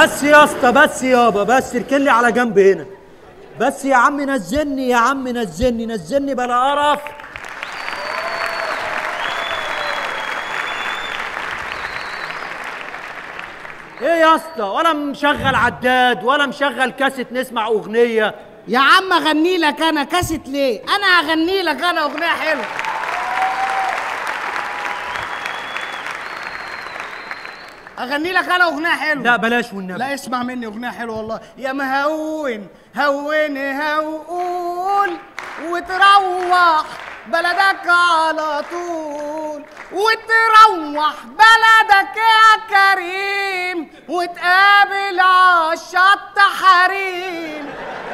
بس يا اسطى بس يابا بس اركن لي على جنب هنا بس يا عم نزلني يا عم نزلني نزلني بلا قرف ايه يا اسطى ولا مشغل عداد ولا مشغل كاسيت نسمع اغنيه يا عم اغني لك انا كاسيت ليه انا اغني لك انا اغنيه حلوه اغني لك انا اغنيه حلوه لا بلاش والنبي لا اسمع مني اغنيه حلوه والله يا مهون هون هون وتروح بلدك على طول وتروح بلدك يا كريم وتقابل عالشط حريم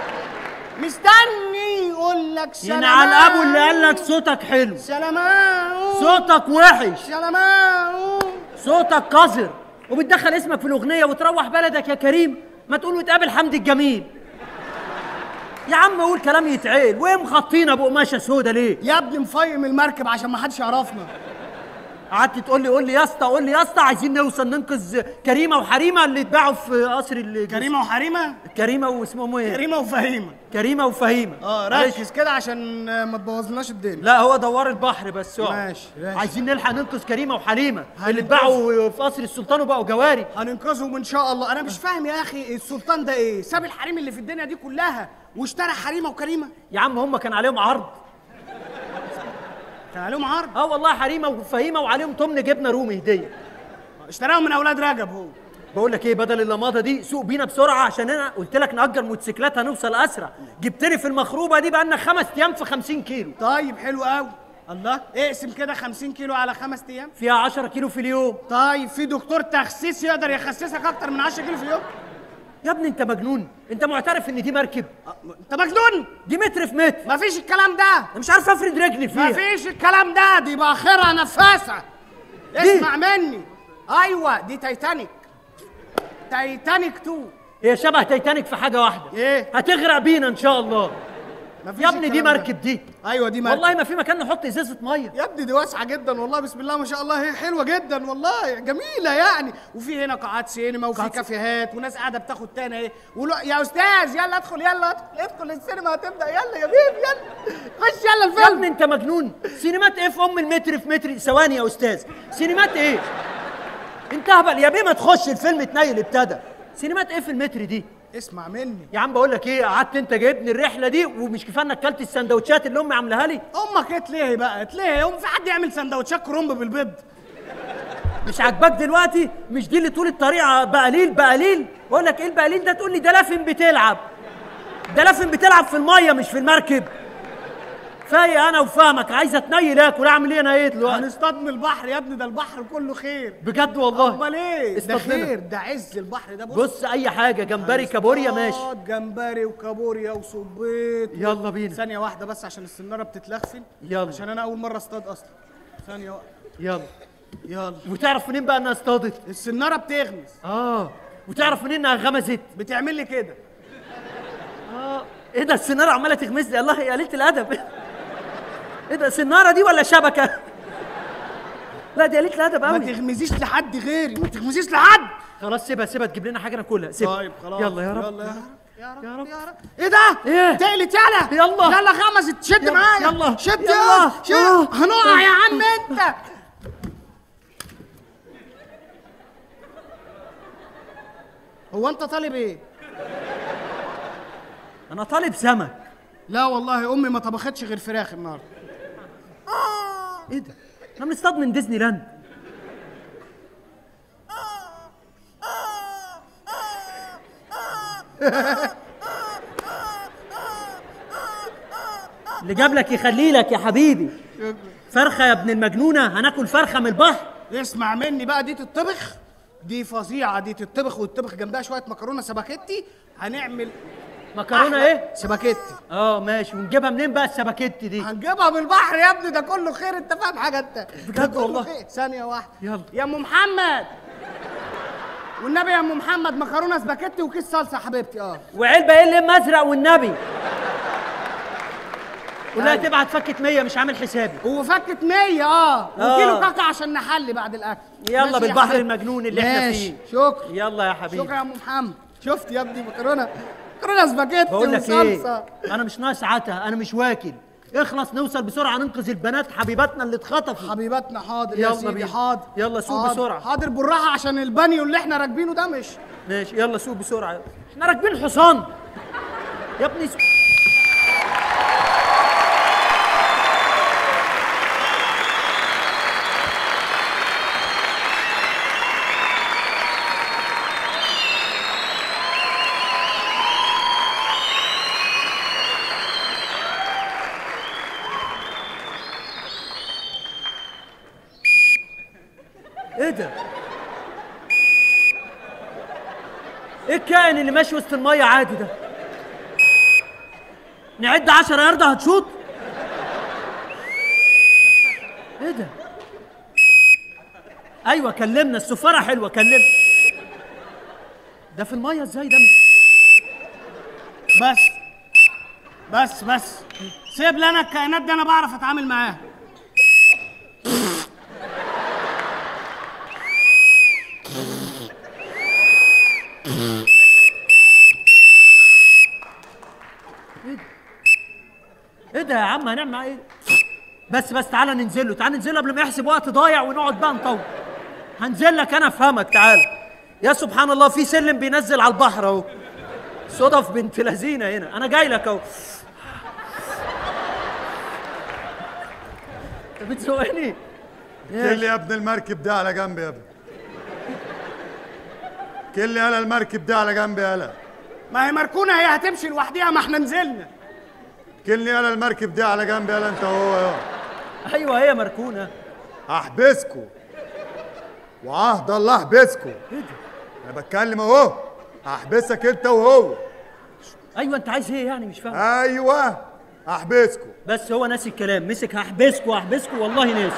مستني يقول لك سلام ينعل ابو اللي قال لك صوتك حلو سلام صوتك وحش سلام صوتك قذر وبتدخل اسمك في الاغنيه وتروح بلدك يا كريم ما تقول وتقابل حمدي الجميل يا عم قول كلام يتعقل وايه مخطينا بقماشه سودا ليه يا ابني مفيم المركب عشان ما حدش يعرفنا قعدت تقول لي قول لي يا اسطى قول لي يا اسطى عايزين نوصل ننقذ كريمه وحريمه اللي اتباعوا في قصر ال- كريمه وحريمه كريمه واسمهم ايه كريمه وفهيمه كريمه وفهيمه اه معلش. ركز كده عشان آه، ما تبوظلناش الدنيا لا هو دوار البحر بس اقعد. ماشي، ماشي. عايزين نلحق ننقذ كريمه وحليمه اللي هننقذ. اتباعوا في قصر السلطان وبقوا جواري هننقذهم ان شاء الله انا مش فاهم يا اخي السلطان ده ايه ساب الحريم اللي في الدنيا دي كلها واشترى حريمه وكريمه يا عم هم كان عليهم عرض كان عليهم عرض اه والله حريمه وفهيمه وعليهم تمن جبنه رومي هديه اشتراهم من اولاد رجب هو بقول لك ايه بدل اللماضه دي سوق بينا بسرعه عشان انا قلت لك نأجر موتوسيكلات هنوصل اسرع جبت لي في المخروبه دي بقى لنا خمس ايام في 50 كيلو طيب حلو قوي الله اقسم كده 50 كيلو على خمس ايام فيها 10 كيلو في اليوم طيب في دكتور تخسيس يقدر يخسسك اكتر من 10 كيلو في اليوم يا ابني انت مجنون انت معترف ان دي مركب أه، انت مجنون دي متر في متر مفيش الكلام ده انا مش عارف افرد رجلي فيها مفيش الكلام ده دي باخرة نفاسة اسمع مني ايوه دي تايتانيك تايتانيك 2 هي شبه تايتانيك في حاجه واحده ايه هتغرق بينا ان شاء الله مفيش يا ابني دي الكلام ده. مركب دي ايوه دي مركب والله ما في مكان نحط ازازه ميه يا ابني دي واسعه جدا والله بسم الله ما شاء الله هي حلوه جدا والله جميله يعني وفي هنا قاعات سينما وفي قاعات كافيهات وناس قاعده بتاخد تاني ايه ولو يا استاذ يلا ادخل يلا ادخل ادخل السينما هتبدا يلا يا بيبي يلا خش يلا يا الفيلم ابني انت مجنون سينمات ايه في ام المتر في متر ثواني يا استاذ سينمات ايه انت هبل يا بيه ما تخش الفيلم تنيل ابتدى سينمات ايه في المتر دي اسمع مني يا عم بقول لك ايه قعدت انت جايبني الرحله دي ومش كفايه انك اكلت السندوتشات اللي امي عاملاها لي امك اتلهي بقى اتلهي ام في حد يعمل سندوتشات كرنب بالبيض مش عاجباك دلوقتي مش دي اللي طول الطريق بقليل بقليل بقول لك ايه البقليل ده تقول لي ده لافن بتلعب ده لافن بتلعب في الميه مش في المركب فايق انا وفاهمك عايز اتنيل اكل اعمل ايه انا ايه دلوقتي هنصطاد من البحر يا ابني ده البحر كله خير بجد والله امال ايه ده اصطاد خير لنا. ده عز البحر ده بص بص اي حاجه جمبري كابوريا ماشي هنصطاد جمبري وكابوريا وصبيط يلا بينا ثانية واحدة بس عشان السنارة بتتلخفن يلا. عشان أنا أول مرة أصطاد أصلا ثانية واحدة يلا يلا وتعرف منين بقى انها اصطادت السنارة بتغمز اه وتعرف منين انها غمزت بتعمل لي كده اه ايه ده السناره عماله تغمز لي الله يا قليله الادب ايه ده السناره دي ولا شبكه لا دي قليله الادب ما قوي تغمزيش لحد غيري ما تغمزيش لحد خلاص سيبها سيبها تجيب لنا حاجه ناكلها سيبها طيب خلاص يلا يا رب يلا يا رب يا رب يا رب ايه ده؟ إيه؟ تقلت يلا يلا. يلا غمزت شد يلا، معايا يلا، شد يلا. يلا شد آه. هنقع يا عم انت هو انت طالب ايه؟ انا طالب سمك لا والله امي ما طبختش غير فراخ النهارده ايه ده احنا بنصطاد من ديزني لاند اللي جاب لك يخلي لك يا حبيبي فرخه يا ابن المجنونه هناكل فرخه من البحر اسمع مني بقى دي تطبخ دي فظيعه دي تطبخ وتطبخ جنبها شويه مكرونه سباكيتي هنعمل مكرونه أحلى ايه سباكيتي اه ماشي ونجيبها منين بقى السباكيتي دي هنجيبها من البحر يا ابني ده كله خير انت فاهم حاجه انت بجد ده كله والله. خير. ثانيه واحده يلا. يا ام محمد والنبي يا ام محمد مكرونه سباكيتي وكيس صلصه يا حبيبتي اه وعلبه ايه اللي ازرق والنبي قول لها أيوة. تبعت فكه 100 مش عامل حسابي وفكت 100 اه آه. وكيلو كاكا عشان نحلي بعد الاكل يلا ماشي يا بالبحر حبيبي. المجنون اللي احنا ماشي. فيه شكرا يلا يا شكرا حبيبي يا ام محمد شفت يا ابني مكرونه مكرونه سباجيتي بقول لك ايه وصلصه انا مش ناقص عتا انا مش واكل اخلص نوصل بسرعه ننقذ البنات حبيباتنا اللي اتخطفوا حبيباتنا حاضر يلا يا سيدي بينا. حاضر يلا سوق حاضر. بسرعة. حاضر بالراحه عشان البانيو اللي احنا راكبينه ده مش ماشي يلا سوق بسرعه احنا راكبين حصان يا ابني سوق. ايه ده؟ ايه الكائن اللي ماشي وسط الميه عادي ده؟ نعد 10 ياردة هتشوط؟ ايه ده؟ ايوه كلمنا السفارة حلوة كلمنا ده في الميه ازاي ده مش بس بس بس سيب لي انا الكائنات دي انا بعرف اتعامل معاها ايه ده يا عم هنعمل معاه ايه؟ بس بس تعالى ننزل له تعالى ننزل له قبل ما يحسب وقت ضايع ونقعد بقى نطول هنزل لك انا افهمك تعالى يا سبحان الله في سلم بينزل على البحر اهو صدف بنت لذينه هنا انا جاي لك اهو انت بتزوقني كل يا ابن المركب ده على جنب يا ابني كل يالا المركب ده على جنب يالا ما هي مركونه هي هتمشي لوحديها ما احنا نزلنا كل يالا المركب ده على جنب يالا انت وهو يا ايوه هي مركونه هحبسكوا وعهد الله احبسكوا ايه ده انا بتكلم اهو هحبسك انت وهو ايوه انت عايز ايه يعني مش فاهم ايوه هحبسكوا بس هو ناسي الكلام مسك هحبسكوا هحبسكوا والله ناسي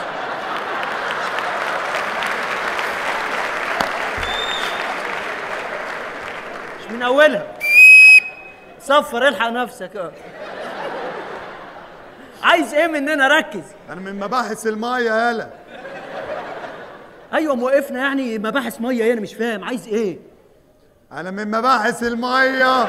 مش من اولها صفر الحق نفسك اه عايز ايه مننا ركز انا من مباحث المايه يالا ايوه موقفنا يعني مباحث ميه انا مش فاهم عايز ايه انا من مباحث المايه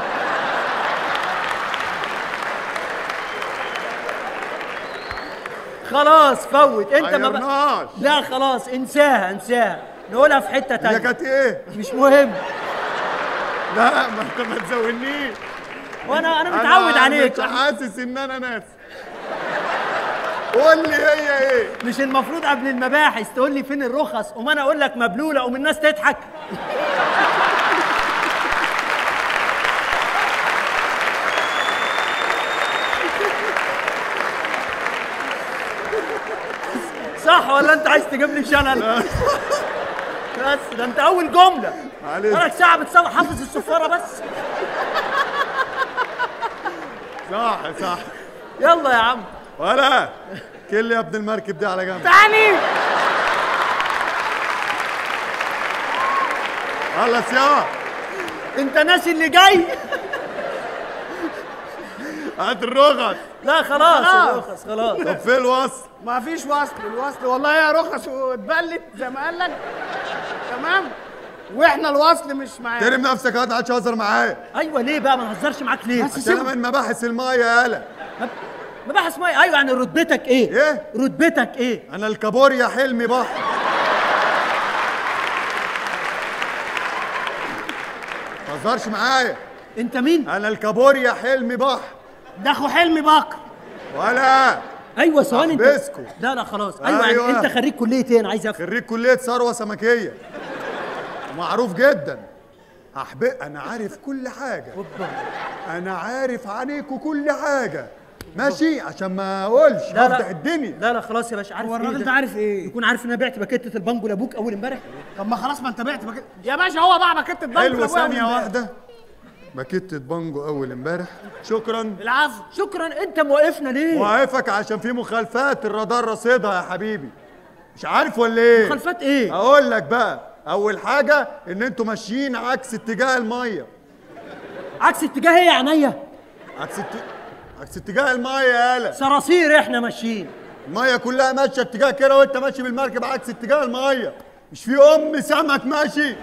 خلاص فوت انت ما بقى غيرناش لا خلاص انساها انساها نقولها في حته هي تانية كانت ايه مش مهم لا ما انت ما تزودنيش وانا انا متعود عليك مش حاسس ان انا ناس قول لي هي ايه مش المفروض قبل المباحث تقول لي فين الرخص وما انا اقول لك مبلوله قوم الناس تضحك صح ولا انت عايز تجيب لي شلل بس ده انت اول جمله معلش. بقالك ساعه بتصور حافظ السفاره بس صح صح يلا يا عم ولا كل يا ابن المركب ده على جنب تاني خلص يا انت ناسي اللي جاي هات الرخص لا خلاص خلاص. الرخص خلاص طب فين الوصل ما فيش وصل الوصل والله يا رخص واتبلت زي ما قال لك تمام واحنا الوصل مش معانا ترم نفسك هات عادش هزر معايا ايوه ليه بقى ما نهزرش معاك ليه عشان انا من مباحث المايه يالا مب- مباحث ميه ايوه يعني رتبتك ايه ايه رتبتك ايه انا الكابوريا حلمي بحر ما تهزرش معايا انت مين انا الكابوريا حلمي بحر ده اخو حلمي بكر ولا ايوه ثواني انت أحبسكوا. لا لا خلاص ايوه, أيوة. يعني انت خريج كليه ايه انا عايز افهم خريج كليه ثروه سمكيه معروف جدا أحب... انا عارف كل حاجه أوبا. انا عارف عنيكوا كل حاجه ماشي عشان ما اقولش لا هفتح لا الدنيا لا لا خلاص يا باشا عارف هو ايه الراجل ده؟ ده عارف ايه يكون عارف ان انا بعت باكيتة البانجو لابوك اول امبارح طب ما خلاص ما انت بعت بكت... يا باشا هو باع بكت البنك حلوه لأبويا ثانيه وامبارح. واحده باكيتة بانجو اول امبارح شكرا العفو شكرا انت موقفنا ليه واقفك عشان في مخالفات الرادار رصيدها يا حبيبي مش عارف ولا ايه مخالفات ايه اقول لك بقى اول حاجه ان انتوا ماشيين عكس اتجاه الميه عكس اتجاه ايه يا عينيا عكس الت... عكس اتجاه الميه يالا صراصير احنا ماشيين الميه كلها ماشيه اتجاه كده وانت ماشي بالمركب عكس اتجاه الميه مش في ام سمك ماشي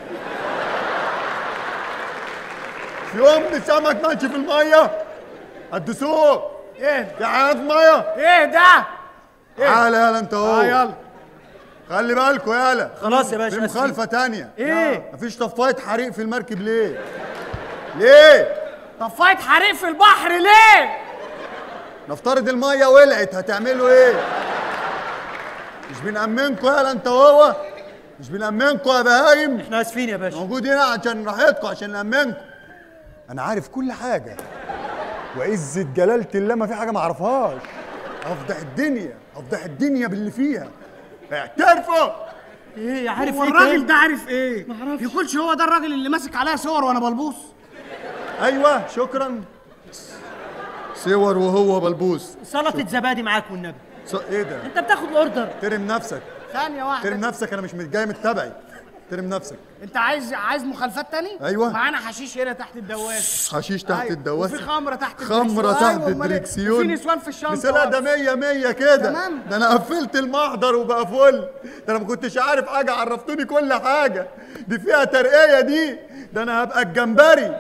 في ام سمك ماشي في الميه الدسوق ايه في حيوانات ميه ايه ده تعالى يالا انت اهو اه يلا خلي بالكوا يالا خلاص يا باشا في أسفين. مخالفه تانية ايه مفيش طفايه حريق في المركب ليه ليه طفايه حريق في البحر ليه نفترض الميه ولعت هتعملوا ايه مش بنأمنكوا يالا انت وهو مش بنأمنكوا يا بهايم احنا اسفين يا باشا موجود هنا عشان راحتكم عشان نأمنكم انا عارف كل حاجه وعزة جلالة الله ما في حاجه ما اعرفهاش افضح الدنيا افضح الدنيا باللي فيها اعترفوا ايه عارف هو ايه الراجل تاني؟ ده عارف ايه معرفش. يكونش هو ده الراجل اللي ماسك عليا صور وانا بلبوس ايوه شكرا صور وهو بلبوس سلطه زبادي معاك والنبي ص... ايه ده انت بتاخد الاوردر ترم نفسك ثانيه واحده ترم نفسك انا مش جاي متبعي ترم نفسك انت عايز عايز مخالفات تاني أيوة. معانا حشيش هنا تحت الدواسه حشيش تحت أيوة. الدواسه وفي خمره تحت خمرة الدركسيون. تحت أيوة، أمال إيه؟ الدركسيون وفي نسوان في الشنطه مثلا ده مية مية كده تمام. ده انا قفلت المحضر وبقى فل ده انا ما كنتش عارف حاجة عرفتوني كل حاجة دي فيها ترقية دي ده انا هبقى الجمبري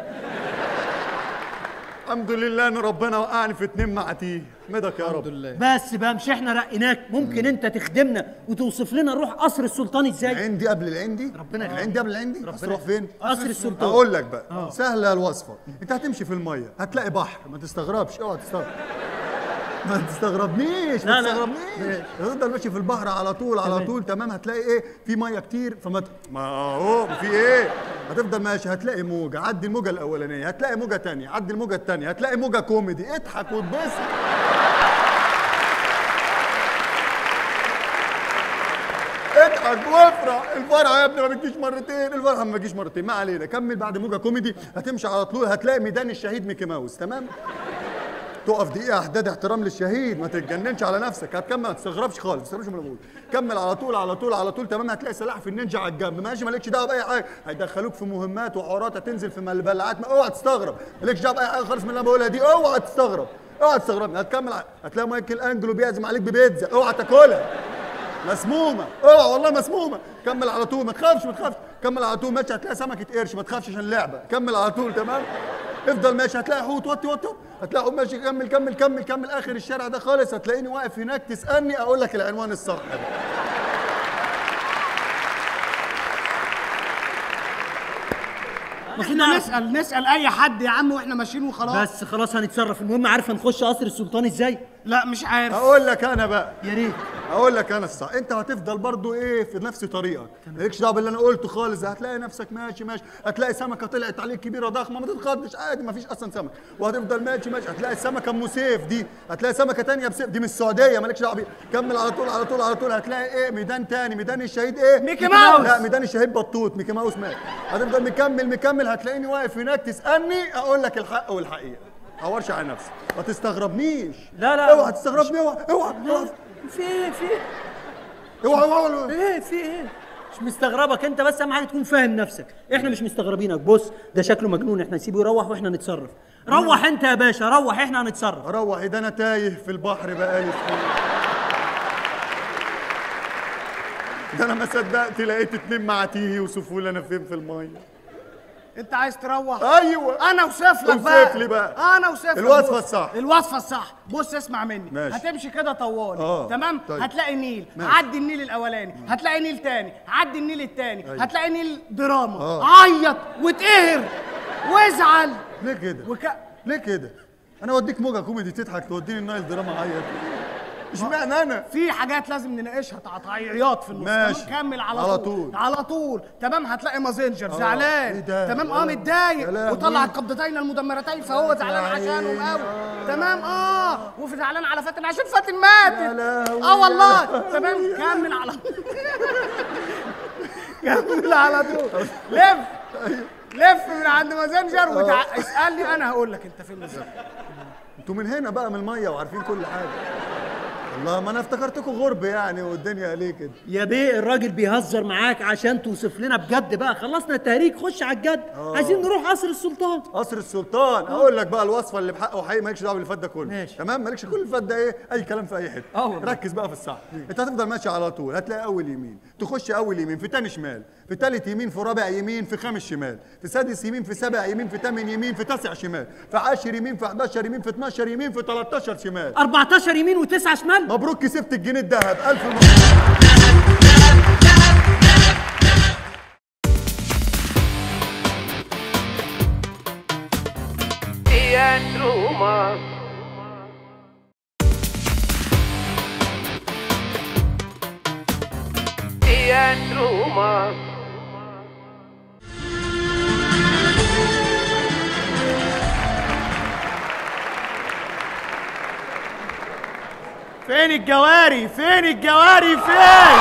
الحمد لله ان ربنا وقعني في اتنين معتيه احمدك يا رب لله بس بقى مش احنا رقيناك ممكن انت تخدمنا وتوصف لنا نروح قصر السلطان ازاي العندي قبل العندي ربنا يخليك. العندي قبل العندي بس تروح فين قصر السلطان اقول لك بقى سهله الوصفه انت هتمشي في الميه هتلاقي بحر ما تستغربش اوعى تستغرب ما تستغربنيش لا، ما لا. تستغربنيش هتفضل ماشي في البحر على طول على تمام. طول تمام هتلاقي ايه في ميه كتير فما ت... ما اهو في ايه هتفضل ماشي هتلاقي موجه عدي الموجه الاولانيه هتلاقي موجه تانية عدي الموجه التانية هتلاقي موجه كوميدي اضحك واتبسط اضحك وافرح الفرحه يا ابني ما بتجيش مرتين الفرحه ما بتجيش مرتين ما علينا كمل بعد موجه كوميدي هتمشي على طول هتلاقي ميدان الشهيد ميكي ماوس تمام تقف دقيقه احداد احترام للشهيد ما تتجننش على نفسك هتكمل ما تستغربش خالص ما تستغربش من اللي بقوله كمل على طول على طول على طول تمام هتلاقي سلاحف النينجا على الجنب ماشي مالكش دعوه باي حاجه هيدخلوك في مهمات وحوارات هتنزل في ملبلعات ما اوعى تستغرب مالكش دعوه باي حاجه خالص من اللي انا بقولها دي اوعى تستغرب اوعى تستغرب هتكمل ع- هتلاقي مايكل انجلو بيعزم عليك ببيتزا اوعى تاكلها مسمومه اوعى والله مسمومه كمل على طول ما تخافش ما تخافش كمل على طول ماشي هتلاقي سمكه قرش ما تخافش عشان لعبه كمل على طول تمام افضل ماشي هتلاقي حوت وطي وطي هتلاقي حوت ماشي كمل كمل كمل كمل اخر الشارع ده خالص هتلاقيني واقف هناك تسالني اقول لك العنوان الصح ده المفروض احنا نعرف نسال نسال اي حد يا عم واحنا ماشيين وخلاص بس خلاص هنتصرف المهم عارفه نخش قصر السلطان ازاي لا مش عارف اقول لك انا بقى يا ريت اقول لك انا الصح انت هتفضل برضو ايه في نفس طريقك مالكش دعوه باللي انا قلته خالص هتلاقي نفسك ماشي ماشي هتلاقي سمكه طلعت عليك كبيره ضخمه ما تتخضش عادي ما فيش اصلا سمك وهتفضل ماشي ماشي هتلاقي السمكه ام سيف دي هتلاقي سمكه تانية بسيف دي من السعوديه مالكش دعوه بيها كمل على طول على طول على طول هتلاقي ايه ميدان تاني ميدان الشهيد ايه ميكي ماوس. لا ميدان الشهيد بطوط ميكي ماوس مات هتفضل مكمل مكمل هتلاقيني واقف هناك تسالني اقول لك الحق والحقيقه حورش على نفسك ما تستغربنيش لا، لا. اوعى تستغربني اوعى اوعى اوعى في ايه في ايه اوعى اوعى اوعى ايه في ايه مش مستغربك انت بس اهم حاجه تكون فاهم نفسك احنا مش مستغربينك بص ده شكله مجنون احنا نسيبه يروح واحنا نتصرف روح انت يا باشا روح احنا هنتصرف اروح ده انا تايه في البحر بقالي سنين ده انا ما صدقت لقيت اتنين معتيه يوصفوا لي انا فين في الميه انت عايز تروح ايوه انا اوصف لك اوصف بقى لي بقى. انا اوصف لك الوصفة بص. الصح. الوصفه الصح بص اسمع مني ماشي. هتمشي كده طوال آه. تمام طيب. هتلاقي نيل ماشي. عدي النيل الاولاني هتلاقي نيل تاني عدي النيل التاني أيوة. هتلاقي نيل دراما آه. عيط واتقهر وازعل ليه كده وك... ليه كده انا اوديك موجه كوميدي تضحك توديني النايل دراما عيط اشمعنى انا في حاجات لازم نناقشها تعطيعيات في النص ماشي. تمام؟ كمل على, على طول. طول. على طول تمام هتلاقي مازنجر إيه زعلان ده؟ تمام يا اه لهوي. متضايق يا لهوي. وطلع القبضتين المدمرتين فهو زعلان عيني. عشانهم قوي آه. تمام اه وفي زعلان على فاتن عشان فاتن ماتت يا لهوي. اه والله تمام كمل على كمل على طول لف لف من عند مازنجر وتع... اسالني انا هقول لك انت فين بالظبط انتوا من هنا بقى من الميه وعارفين كل حاجه والله ما انا افتكرتكم غرب يعني والدنيا ليه كده يا بيه الراجل بيهزر معاك عشان توصف لنا بجد بقى خلصنا التهريج خش على الجد عايزين نروح قصر السلطان قصر السلطان اقول لك بقى الوصفه اللي بحقه حقيقي مالكش دعوه باللي فات ده كله ماشي. تمام مالكش كل اللي فات ده ايه اي كلام في اي حته اه والله. ركز بقى في الصح انت هتفضل ماشي على طول هتلاقي اول يمين تخش اول يمين في تاني شمال في تالت يمين في رابع يمين في خامس شمال في سادس يمين في سابع يمين في تامن يمين في تاسع شمال في عاشر يمين في 11 يمين في 12 يمين في 13 شمال 14 يمين وتسعة شمال مبروك كسبت الجنيه الذهب الف مبروك Ian Roma. Ian Roma. فين الجواري فين الجواري فين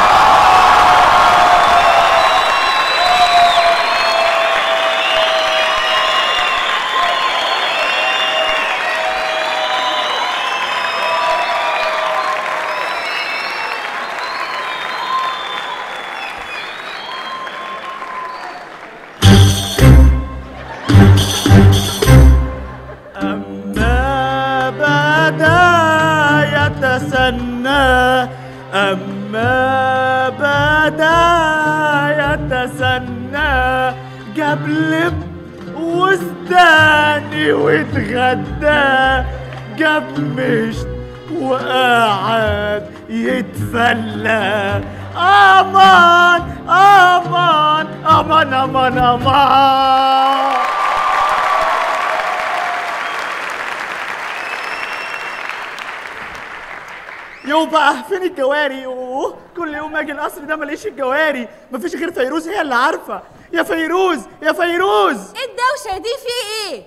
أما بدا يتسنى أما بدا يتسنى جاب لب وزداني واتغدى جاب مشت وقعد يتفلى أمان أمان أمان أمان أمان يو بقى فين الجواري اوه كل يوم اجي القصر ده ملاقيش الجواري مفيش غير فيروز هي اللي عارفه يا فيروز يا فيروز ايه الدوشه دي في ايه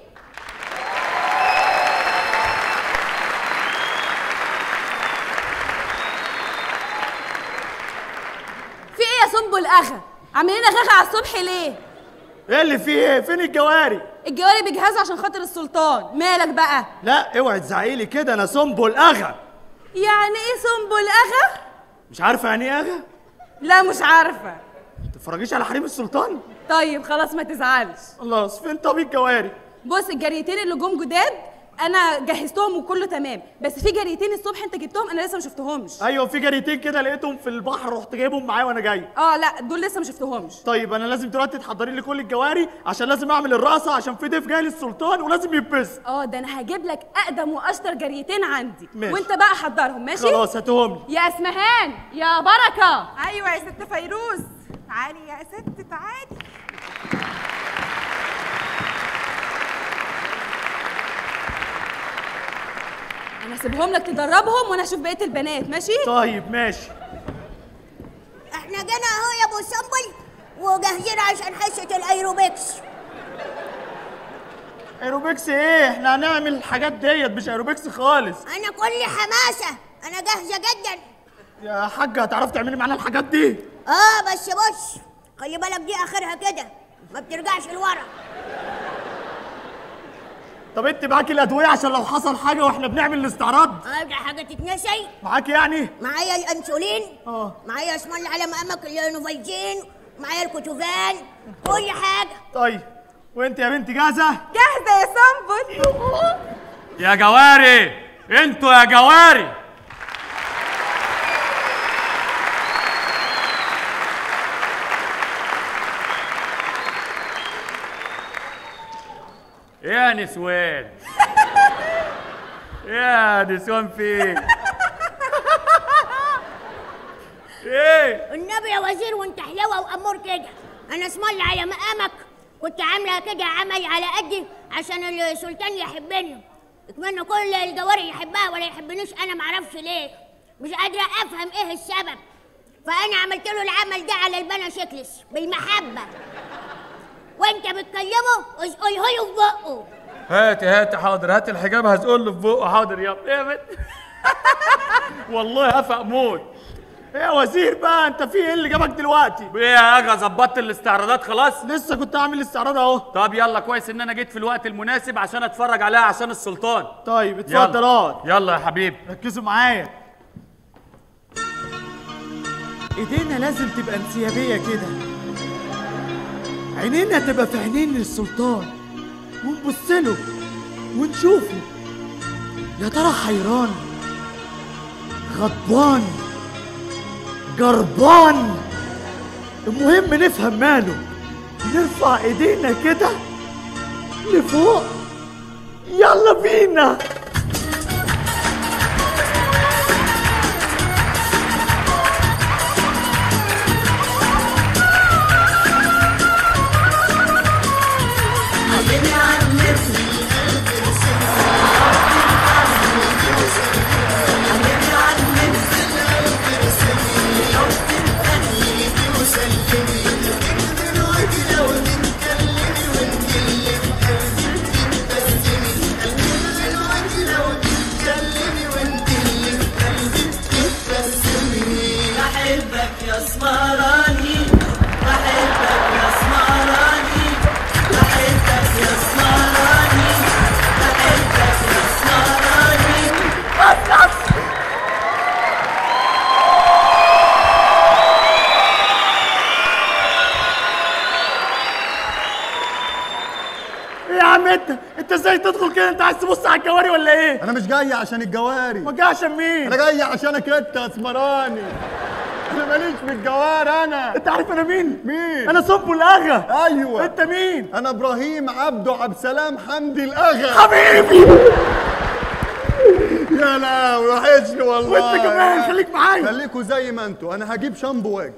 في ايه يا سنبل اغا عاملين غاغا على الصبح ليه ايه اللي فيه ايه فين الجواري الجواري بيجهزوا عشان خاطر السلطان مالك بقى لا اوعي تزعقي كده انا سنبل اغا يعني ايه سنبل اغا مش عارفه يعني ايه اغا لا مش عارفه تتفرجيش على حريم السلطان طيب خلاص ما تزعلش خلاص فين طب الجواري بص الجريتين اللي جم جداد انا جهزتهم وكله تمام بس في جريتين الصبح انت جبتهم انا لسه ما شفتهمش ايوه في جريتين كده لقيتهم في البحر رحت جايبهم معايا وانا جاي اه لا دول لسه ما شفتهمش طيب انا لازم دلوقتي تحضري لي كل الجواري عشان لازم اعمل الرقصه عشان في ضيف جاي للسلطان ولازم يتبسط اه ده انا هجيب لك اقدم واشطر جريتين عندي ماشي. وانت بقى حضرهم ماشي خلاص هاتهم لي يا اسمهان يا بركه ايوه يا ست فيروز تعالي يا ست تعالي انا هسيبهم لك تدربهم وانا اشوف بقيه البنات ماشي طيب ماشي احنا جينا اهو يا ابو سنبل وجاهزين عشان حصه الايروبكس ايروبكس ايه احنا هنعمل الحاجات ديت مش ايروبكس خالص انا كل حماسه انا جاهزه جدا يا حاجه هتعرفي تعملي معانا الحاجات دي اه بس بص خلي بالك دي اخرها كده ما بترجعش لورا طب انت معاكي الادويه عشان لو حصل حاجه واحنا بنعمل الاستعراض اه ده حاجه تتنسي معاكي يعني معايا الانسولين اه معايا اسم الله على مقامك النوفالجين معايا الكتوفان كل حاجه طيب وانت يا بنتي جاهزه جاهزه يا سنبل يا جواري انتوا يا جواري ايه يا نسوان يا نسوان فين ايه النبي يا وزير وانت حلوه وامور كده انا اسم الله على مقامك كنت عامله كده عمل على قدي عشان السلطان يحبني اتمنى كل الجواري يحبها ولا يحبنيش انا معرفش ليه مش قادره افهم ايه السبب فانا عملت له العمل ده على البنا شكلس بالمحبه وانت بتكلمه قوله له في بقه هاتي هاتي حاضر هاتي الحجاب هزقول له في بقه حاضر يلا ايه يا بنت والله هفق موت ايه يا وزير بقى انت في ايه اللي جابك دلوقتي ايه يا اغا ظبطت الاستعراضات خلاص لسه كنت عامل استعراض اهو طب يلا كويس ان انا جيت في الوقت المناسب عشان اتفرج عليها عشان السلطان طيب اتفضل يلا اقعد يلا يا حبيبي ركزوا معايا ايدينا لازم تبقى انسيابية كده عينينا تبقى في عينين للسلطان ونبص له ونشوفه يا ترى حيران غضبان جربان المهم نفهم ماله نرفع ايدينا كده لفوق يلا بينا بحبك يا اسمراني بحبك يا اسمراني بحبك يا اسمراني بحبك يا اسمراني ايه يا عم انت انت ازاي تدخل كده انت عايز تبص على الجواري ولا ايه انا مش جاي عشان الجواري ما جاي عشان مين انا جاي عشانك انت يا اسمراني انا ماليش في الجوار انا انت عارف انا مين مين انا صبو الاغا ايوه انت مين انا ابراهيم عبده عبد السلام حمدي الاغا حبيبي يا لا وحشني والله وانت كمان خليك معايا خليكوا زي ما انتوا انا هجيب شامبو واجي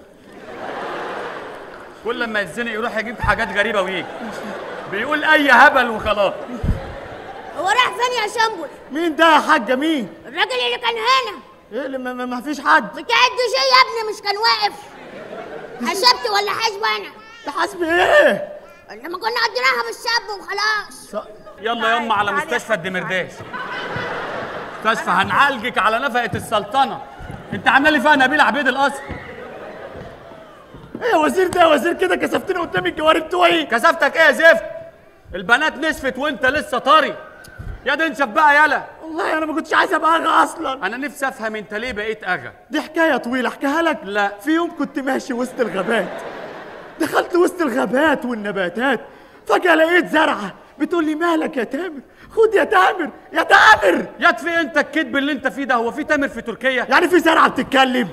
كل لما يتزنق يروح يجيب حاجات غريبه ويجي بيقول اي هبل وخلاص هو راح فين يا شامبو مين ده يا حاجه مين الراجل اللي كان هنا ايه اللي ما, ما, ما فيش حد بتاع الدوشيه يا ابني مش كان واقف حسبت ولا حاسب انا تحاسب ايه لما كنا قضيناها بالشاب وخلاص يلا يما على مستشفى الدمرداش مستشفى هنعالجك على نفقه السلطنه انت عامله لي فيها نبيل عبيد الاصل ايه يا وزير ده يا وزير كده كسفتني قدام الجواري بتوعي كسفتك ايه يا زفت البنات نشفت وانت لسه طري يا ده انشف بقى يلا والله انا ما كنتش عايز ابقى اغا اصلا انا نفسي افهم انت ليه بقيت اغا دي حكايه طويله احكيها لك لا. في يوم كنت ماشي وسط الغابات دخلت وسط الغابات والنباتات فجاه لقيت زرعه بتقول لي مالك يا تامر خد يا تامر يا تامر يكفي انت الكذب اللي انت فيه ده هو في تامر في تركيا يعني في زرعه بتتكلم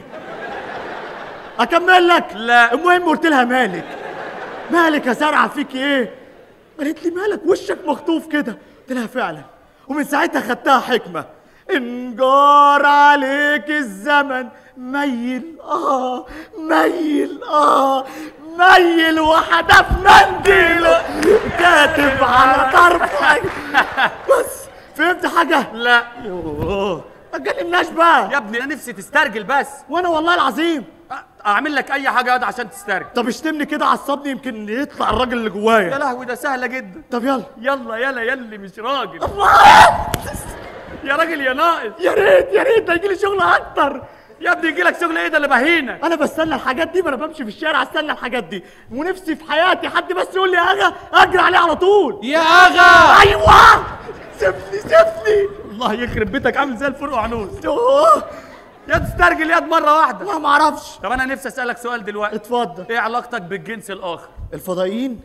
اكمل لك لا. المهم قلت لها مالك مالك يا زرعه فيك ايه قالت لي مالك وشك مخطوف كده قلت لها فعلا ومن ساعتها خدتها حكمه ان جار عليك الزمن ميل اه ميل اه ميل وحدف منديل كاتب على طرفك بس فهمت حاجه لا يوه ما تكلمناش بقى يا ابني انا نفسي تسترجل بس وانا والله العظيم أ- اعمل لك اي حاجه ياض عشان تسترجل طب اشتمني كده عصبني يمكن يطلع الراجل اللي يا جوايا لهوي ده سهله جدا طب يلا يلا يلا يلي مش راجل يا راجل يا ناقص يا ريت يا ريت ده يجيلي شغل اكتر يا ابني يجي لك شغل ايه ده اللي بهينك انا بستنى الحاجات دي ما انا بمشي في الشارع استنى الحاجات دي ونفسي في حياتي حد بس يقول لي يا اغا اجري عليه على طول يا اغا ايوه سيبني سيبني الله يخرب بيتك عامل زي الفرق عنوز أوه. يا تسترجل يد مره واحده والله ما اعرفش طب انا نفسي اسالك سؤال دلوقتي اتفضل ايه علاقتك بالجنس الاخر الفضائيين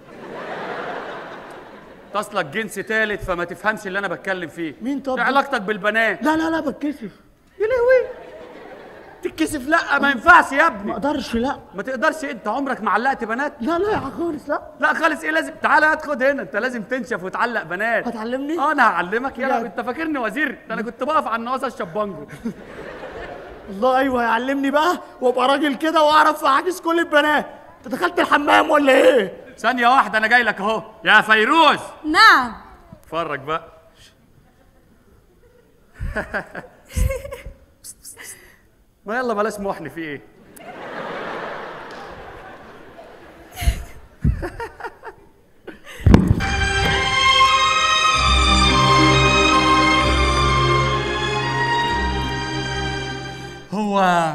تصلك جنس تالت فما تفهمش اللي انا بتكلم فيه مين طب؟ ايه علاقتك بالبنات لا لا لا بتكسف يا لهوي تتكسف لا ما ينفعش يا ما ابني اقدرش لا ما تقدرش انت عمرك ما علقت بنات لا لا يا خالص لا لا خالص ايه لازم تعالى هات خد هنا انت لازم تنشف وتعلق بنات هتعلمني؟ اه انا هعلمك يا بجد؟ لهوي انت فاكرني وزير ده انا كنت بقف على النوازه الشبانجو الله ايوه يعلمني بقى وابقى راجل كده واعرف اعاكس كل البنات انت دخلت الحمام ولا ايه ثانيه واحده انا جاي لك اهو يا فيروز نعم اتفرج بقى ما يلا بلاش محن في ايه هو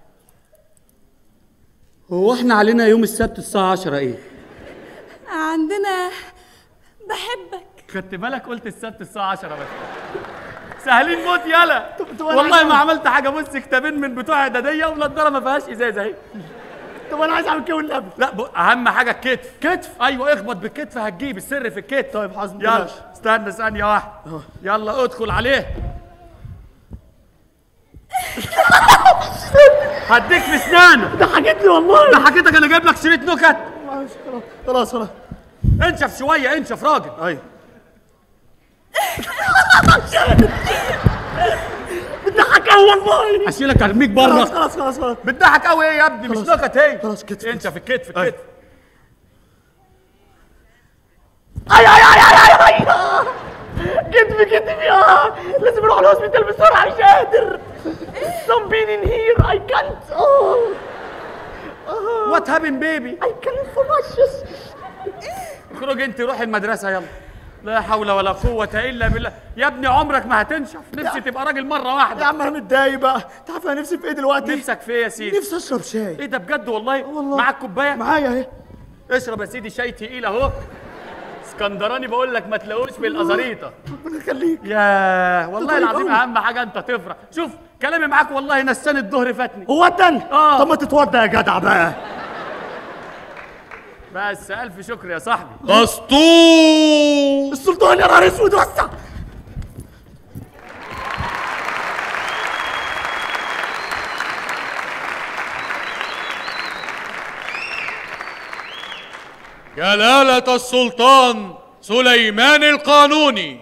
هو احنا علينا يوم السبت الساعة 10 ايه؟ عندنا بحبك خدت بالك قلت السبت الساعة 10 بس سهلين موت يلا طب أنا والله عايز ما أعمل- عملت حاجه بص كتابين من بتوع اعداديه ونضاره ما فيهاش ازاز اهي طب انا عايز اعمل كده والنبي لا ب... اهم حاجه الكتف كتف ايوه اخبط بالكتف هتجيب السر في الكتف طيب حاضر يلا بلاش. استنى ثانيه واحده يلا ادخل عليه هديك في اسنانه ضحكتني والله ضحكتك انا جايب لك شريط نكت خلاص خلاص انشف شويه انشف راجل ايوه بتضحك قوي والله اشيلك ارميك خلاص بره خلاص خلاص خلاص بتضحك قوي ايه يا ابني مش خلاص. نكت هي خلاص كتف انشف الكتف أيوة. الكتف اي اي اي اي اي اي كتفي كتفي اه لازم اروح الهوسبيتال بسرعه مش قادر Some pain in here I can't oh وات هابن بيبي I can't focus اخرج انت روح المدرسه يلا لا حول ولا قوة إلا بالله يا ابني عمرك ما هتنشف نفسي تبقى راجل مرة يا واحدة عم انا متضايق بقى انت عارف انا نفسي في ايه دلوقتي نفسك في إيه يا سيدي نفسي اشرب شاي ايه ده بجد والله والله. معاك كوباية معايا اهي اشرب يا سيدي شاي تقيل اهو اسكندراني بقول لك ما تلاقوش في الازاريطه ربنا يخليك يا والله طيب العظيم أوي. اهم حاجه انت تفرح شوف كلامي معاك والله نساني الظهر فاتني هو الدن آه. طب ما تتوضى يا جدع بقى بس الف شكر يا صاحبي اسطول السلطان يا نهار اسود وسع جلالة السلطان سليمان القانوني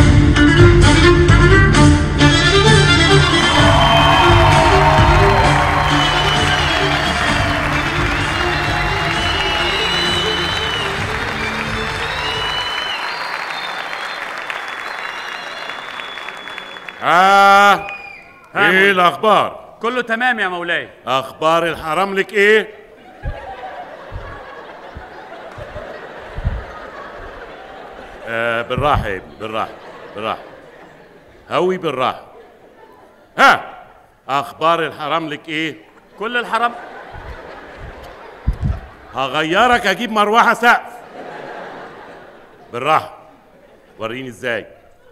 آه ايه الاخبار كله تمام يا مولاي اخبار الحرام لك ايه آه بالراحه يا ابني بالراحه بالراحه هوي بالراحه ها اخبار الحرام لك ايه كل الحرام هغيرك اجيب مروحه سقف بالراحه وريني ازاي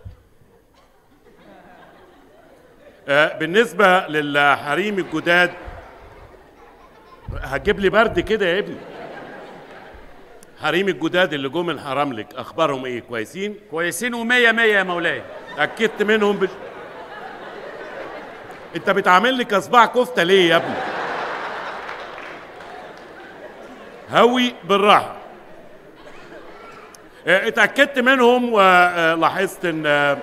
آه بالنسبه للحريم الجداد هتجيب لي برد كده يا ابني حريم الجداد اللي جم الحرام لك اخبارهم ايه كويسين كويسين ومية مية يا مولاي اكدت منهم بال... انت بتعامل لي كصباع كفته ليه يا ابني هوي بالراحه اه، اتاكدت منهم ولاحظت ان اه،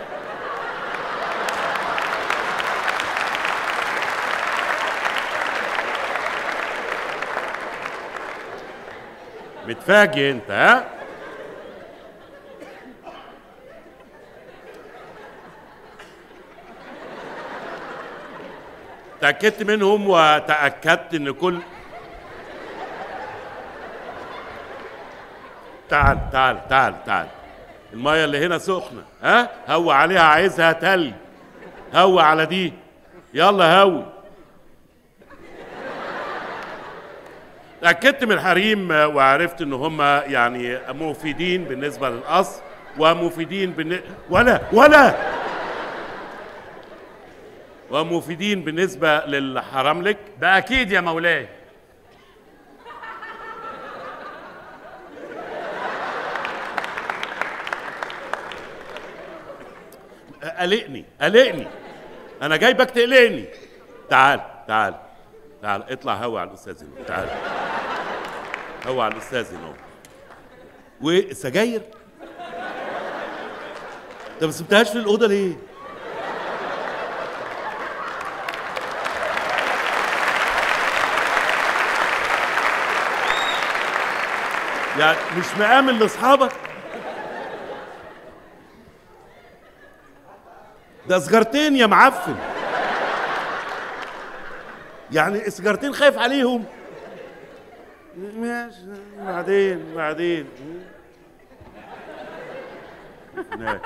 متفاجئ انت ها تأكدت منهم وتأكدت إن كل تعال تعال تعال تعال المية اللي هنا سخنة ها هو عليها عايزها تلج هو على دي يلا هوي تأكدت من الحريم آه، وعرفت إن هم يعني مفيدين بالنسبة للأصل ومفيدين بالن... ولا ولا ومفيدين بالنسبة للحرام لك ده اكيد يا مولاي قلقني قلقني انا جايبك تقلقني تعال تعال تعال اطلع هوا على الاستاذ هنا تعال هوا على الاستاذ هنا اهو. والسجاير انت ما سبتهاش في الاوضه ليه يعني مش مآمن لاصحابك ده سجارتين يا معفن يعني سجارتين خايف عليهم ماشي بعدين بعدين هناك.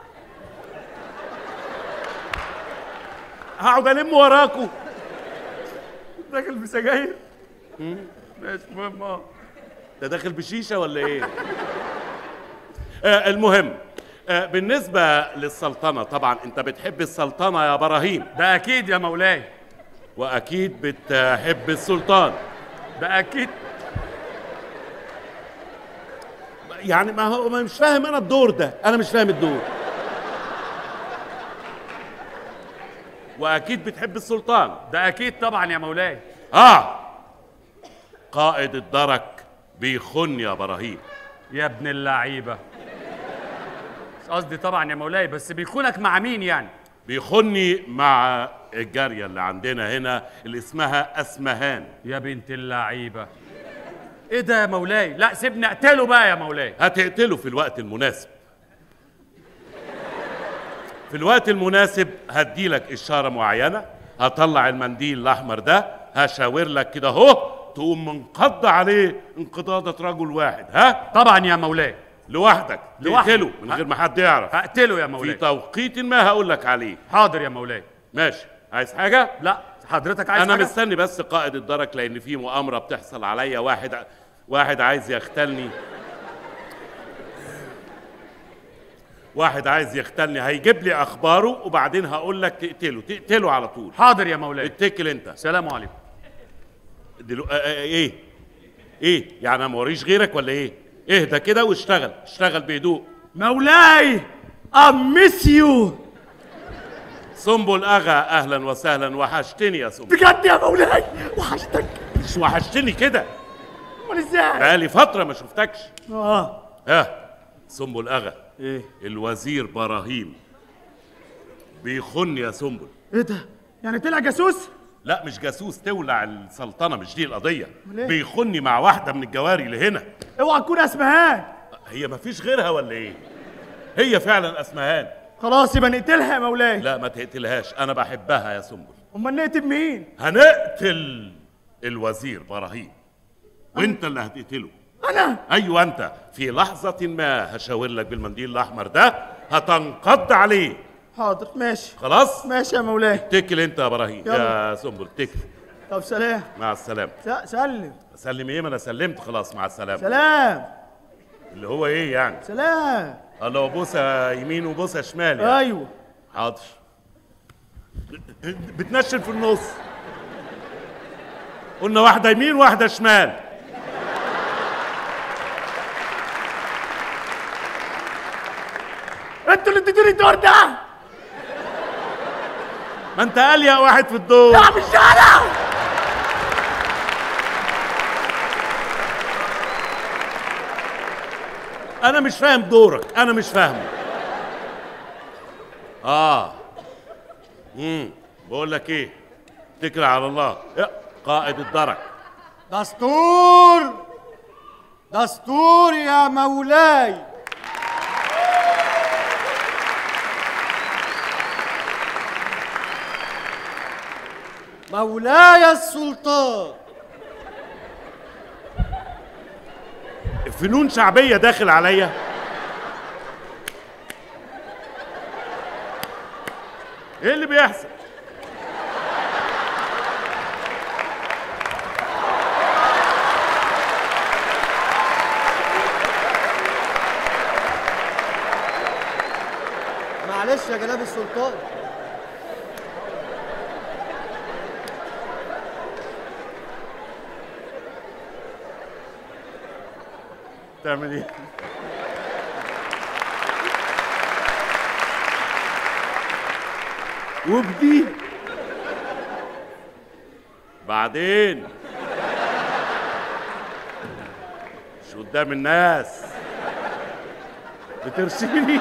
هقعد الم وراكوا داخل بسجاير ماشي المهم اه انت داخل بشيشه ولا ايه؟ آه المهم آه بالنسبه للسلطنه طبعا انت بتحب السلطنه يا ابراهيم ده اكيد يا مولاي واكيد بتحب السلطان ده اكيد يعني ما هو ما مش فاهم انا الدور ده انا مش فاهم الدور واكيد بتحب السلطان ده اكيد طبعا يا مولاي اه قائد الدرك بيخن يا ابراهيم يا ابن اللعيبه مش قصدي طبعا يا مولاي بس بيكونك مع مين يعني بيخني مع الجاريه اللي عندنا هنا اللي اسمها اسمهان يا بنت اللعيبه ايه ده يا مولاي لا سيبني اقتله بقى يا مولاي هتقتله في الوقت المناسب في الوقت المناسب هديلك اشاره معينه هطلع المنديل الاحمر ده هشاور لك كده اهو تقوم منقض عليه انقضاضة رجل واحد ها طبعا يا مولاي لوحدك لوحدي. تقتله من غير ما حد يعرف هقتله يا في مولاي توقيت ما هقول لك عليه حاضر يا مولاي ماشي عايز حاجه لا حضرتك عايز انا حاجة؟ مستني بس قائد الدرك لان في مؤامره بتحصل عليا واحد واحد عايز يختلني واحد عايز يختلني هيجيب لي اخباره وبعدين هقول لك تقتله تقتله على طول حاضر يا مولاي اتكل انت سلام عليكم دلو... آه آه ايه ايه يعني انا موريش غيرك ولا ايه اهدى كده واشتغل اشتغل بهدوء مولاي امس يو سنبل اغا اهلا وسهلا وحشتني يا سنبل بجد يا مولاي وحشتك مش وحشتني كده امال ازاي بقالي فتره ما شفتكش اه ها سنبل اغا ايه الوزير براهيم بيخن يا سنبل ايه ده يعني طلع جاسوس لا مش جاسوس تولع السلطنه مش دي القضيه أمال إيه؟ بيخني مع واحده من الجواري اللي هنا اوعى تكون اسمهان هي ما فيش غيرها ولا ايه هي فعلا اسمهان خلاص يبقى نقتلها يا مولاي لا ما تقتلهاش انا بحبها يا سنبل امال نقتل مين هنقتل الوزير براهيم وانت اللي هتقتله انا ايوه انت في لحظه ما هشاور لك بالمنديل الاحمر ده هتنقض عليه حاضر ماشي خلاص ماشي يا مولاي اتكل انت يا ابراهيم يلا. يا سنبل اتكل طب سلام مع السلامه س- سلم سلم ايه ما انا سلمت خلاص مع السلامه سلام اللي هو ايه يعني سلام الله وبوسه يمين وبوسه شمال يعني. ايوه حاضر بتنشن في النص قلنا واحده يمين واحده شمال انتوا اللي اديتوني الدور ده ما انت اليق واحد في الدور لا مش انا انا مش فاهم دورك انا مش فاهمه اه امم بقول لك ايه اتكل على الله يا قائد الدرك دستور دستور يا مولاي مولاي السلطان فنون شعبيه داخل عليا ايه اللي بيحصل معلش يا جناب السلطان تعمل ايه وبدي بعدين مش قدام الناس بترسيني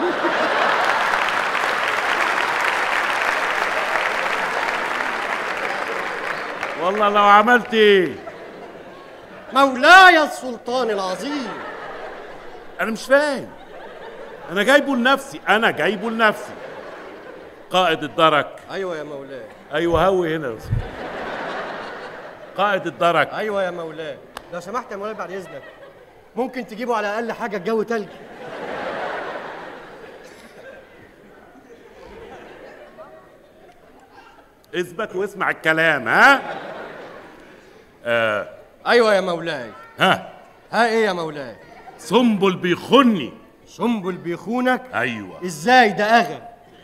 والله لو عملت ايه مولاي السلطان العظيم انا مش فاهم انا جايبه لنفسي انا جايبه لنفسي قائد الدرك ايوه يا مولاي ايوه هوي هنا قائد الدرك ايوه يا مولاي لو سمحت يا مولاي بعد اذنك ممكن تجيبوا على الاقل حاجه الجو تلج اثبت واسمع الكلام ها ايوه يا مولاي ها ها ايه يا مولاي سنبل بيخني سنبل بيخونك ايوه ازاي ده اغا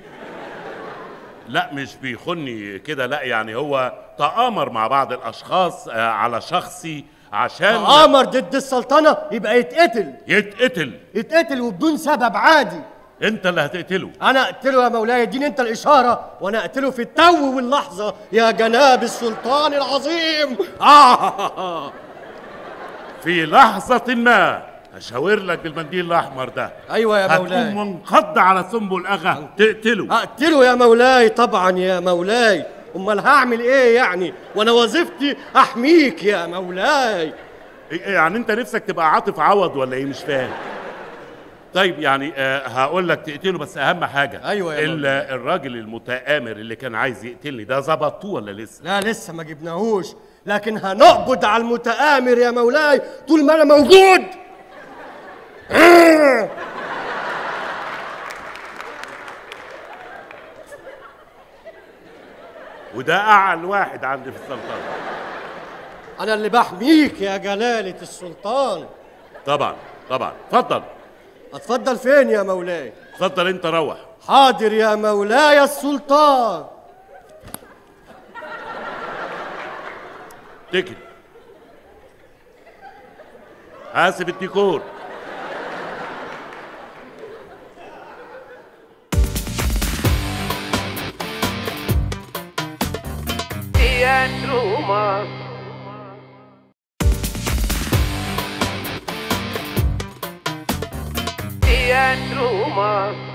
لا مش بيخني كده لا يعني هو تآمر مع بعض الاشخاص آه، على شخصي عشان تآمر ضد السلطنة يبقى يتقتل يتقتل يتقتل وبدون سبب عادي انت اللي هتقتله انا اقتله يا مولاي اديني انت الاشاره وانا اقتله في التو واللحظه يا جناب السلطان العظيم آه. في لحظة ما هشاور لك بالمنديل الأحمر ده ايوه يا مولاي هتقوم منقض على سنبل أغا تقتله اقتله يا مولاي طبعا يا مولاي امال هعمل ايه يعني وانا وظيفتي احميك يا مولاي إيه- يعني أنت نفسك تبقى عاطف عوض ولا إيه مش فاهم طيب يعني آه هقول لك تقتله بس أهم حاجة أيوة يا ال- مولاي. الراجل المتآمر اللي كان عايز يقتلني ده ظبطوه ولا لسه؟ لا لسه ما جبناهوش لكن هنقبض على المتآمر يا مولاي طول ما انا موجود وده أعلى واحد عندي في السلطنة انا اللي بحميك يا جلالة السلطان طبعا طبعا اتفضل اتفضل فين يا مولاي اتفضل أنت روح حاضر يا مولاي السلطان تكل حاسب الديكور Teatro Humano. Teatro Humano.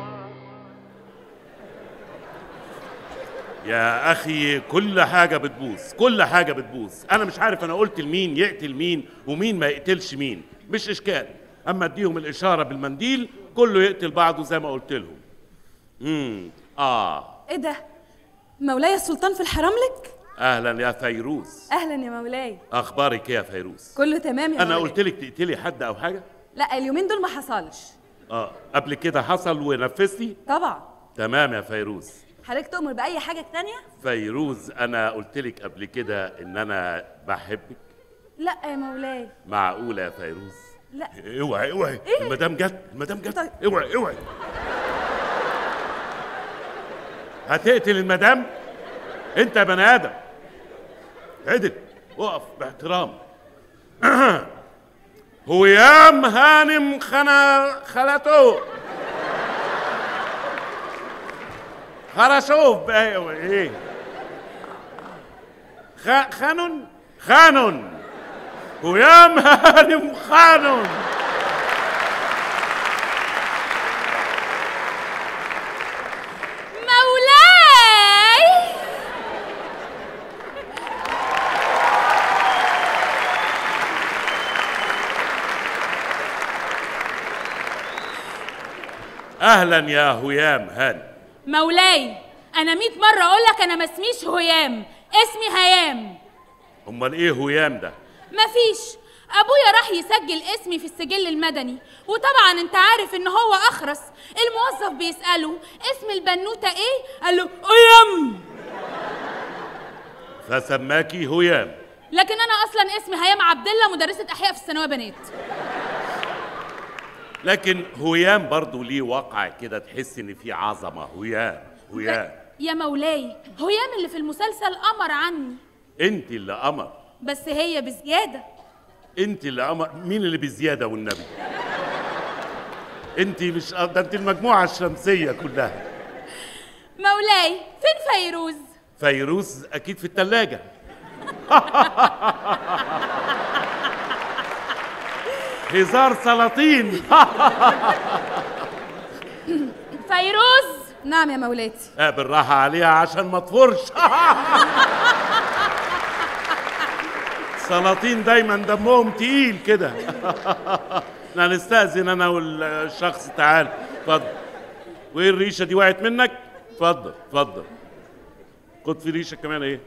يا اخي كل حاجه بتبوظ كل حاجه بتبوظ انا مش عارف انا قلت لمين يقتل مين ومين ما يقتلش مين مش اشكال اما اديهم الاشاره بالمنديل كله يقتل بعضه زي ما قلت لهم امم اه ايه ده مولاي السلطان في الحرم لك اهلا يا فيروز اهلا يا مولاي اخبارك إيه يا فيروز كله تمام يا انا مولاي. قلت لك تقتلي حد او حاجه لا اليومين دول ما حصلش اه قبل كده حصل ونفذتي طبعا تمام يا فيروز حضرتك تؤمر باي حاجه تانية فيروز انا قلت لك قبل كده ان انا بحبك لا يا مولاي معقوله يا فيروز لا اوعي اوعي إيه؟ المدام جت المدام جت طيب. اوعي اوعي هتقتل المدام انت يا بني ادم عدل اقف باحترام هيام هانم خنا خلته خرشوف ايوه ايه خ... خانون خانون هيام هانم خانون مولاي اهلا يا هيام هانم مولاي انا مئة مره اقول لك انا ما اسميش هيام اسمي هيام امال ايه هيام ده مفيش ابويا راح يسجل اسمي في السجل المدني وطبعا انت عارف ان هو اخرس الموظف بيساله اسم البنوته ايه قال له هيام فسماكي هيام لكن انا اصلا اسمي هيام عبد الله مدرسه احياء في الثانويه بنات لكن هيام برضو ليه وقع كده تحس ان في عظمه هيام هيام يا مولاي هيام اللي في المسلسل قمر عني انت اللي قمر بس هي بزياده انت اللي قمر مين اللي بزياده والنبي انت مش ده انت المجموعه الشمسيه كلها مولاي فين فيروز فيروز اكيد في الثلاجه هزار سلاطين فيروز نعم يا مولاتي آه، بالراحه عليها عشان ما تفرش سلاطين دايما دمهم تقيل كده احنا هنستأذن انا والشخص تعال اتفضل وايه الريشه دي وقعت منك اتفضل اتفضل خد في ريشه كمان ايه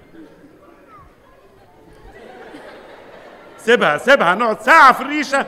سيبها سيبها نقعد ساعه في الريشه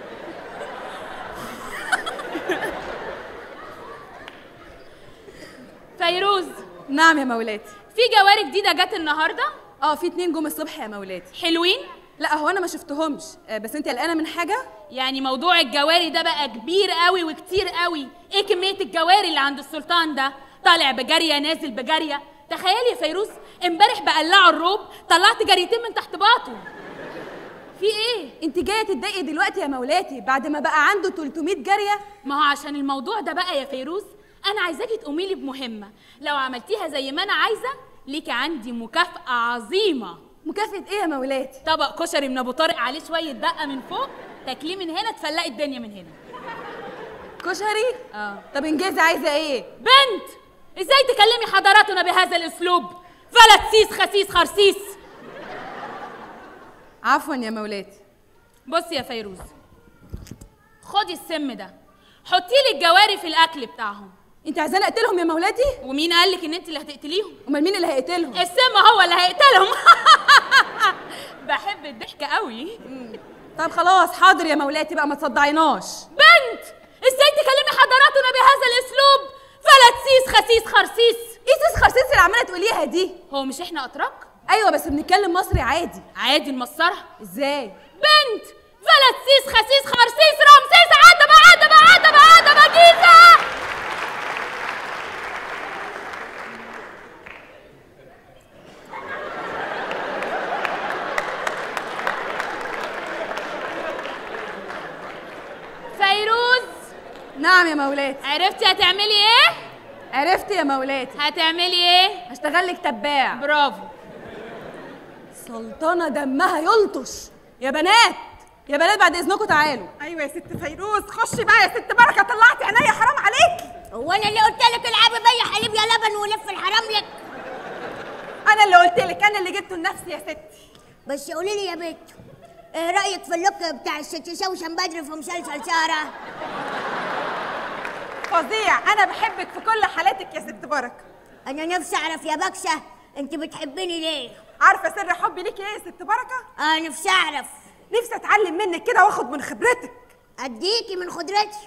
فيروز نعم يا مولاتي في جواري جديده جت النهارده اه في اتنين جم الصبح يا مولاتي حلوين لا هو انا ما شفتهمش آه، بس انت قلقانه من حاجه يعني موضوع الجواري ده بقى كبير قوي وكتير قوي ايه كميه الجواري اللي عند السلطان ده طالع بجاريه نازل بجاريه تخيلي يا فيروز امبارح بقلعوا الروب طلعت جريتين من تحت باطه في ايه انت جايه تتضايقي دلوقتي يا مولاتي بعد ما بقى عنده 300 جاريه ما هو عشان الموضوع ده بقى يا فيروز انا عايزاكي تقومي لي بمهمه لو عملتيها زي ما انا عايزه ليكي عندي مكافاه عظيمه مكافاه ايه يا مولاتي طبق كشري من ابو طارق عليه شويه دقه من فوق تاكليه من هنا تفلقي الدنيا من هنا كشري اه طب انجزي عايزه ايه بنت ازاي تكلمي حضراتنا بهذا الاسلوب فلت سيس خسيس خرسيس عفوا يا مولاتي بصي يا فيروز خدي السم ده حطي لي الجواري في الاكل بتاعهم انت عايزاني اقتلهم يا مولاتي ومين قال لك ان انت اللي هتقتليهم امال مين اللي هيقتلهم السم هو اللي هيقتلهم بحب الضحك قوي طب خلاص حاضر يا مولاتي بقى ما تصدعيناش بنت ازاي تكلمي حضراتنا بهذا الاسلوب فلت سيس خسيس خرسيس ايه سيس خرسيس اللي عماله تقوليها دي هو مش احنا اتراك ايوه بس بنتكلم مصري عادي عادي نمصرها ازاي بنت فلت سيس خسيس خرسيس رمسيس عتبة عتبة عتبة عتبة جيزة فيروز نعم يا مولاتي عرفتي هتعملي ايه؟ عرفت يا مولاتي هتعملي ايه؟ هشتغل لك تباع برافو سلطانه دمها يلطش يا بنات يا بنات بعد اذنكم تعالوا ايوه يا ست فيروز خشي بقى يا ست بركه طلعتي عينيا حرام عليكي هو انا اللي قلت لك العبي بيا حليب يا لبن ولف الحرام لك انا اللي قلت لك انا اللي جبته لنفسي يا ستي بس قولي لي يا بنت ايه رايك في اللوك بتاع الست شوشن بدري في مسلسل ساره فظيع انا بحبك في كل حالاتك يا ست بركه انا نفسي اعرف يا بكسه انت بتحبيني ليه عارفه سر حبي ليكي ايه يا ست بركه اه نفسي اعرف نفسي اتعلم منك كده واخد من خبرتك اديكي من خضرتي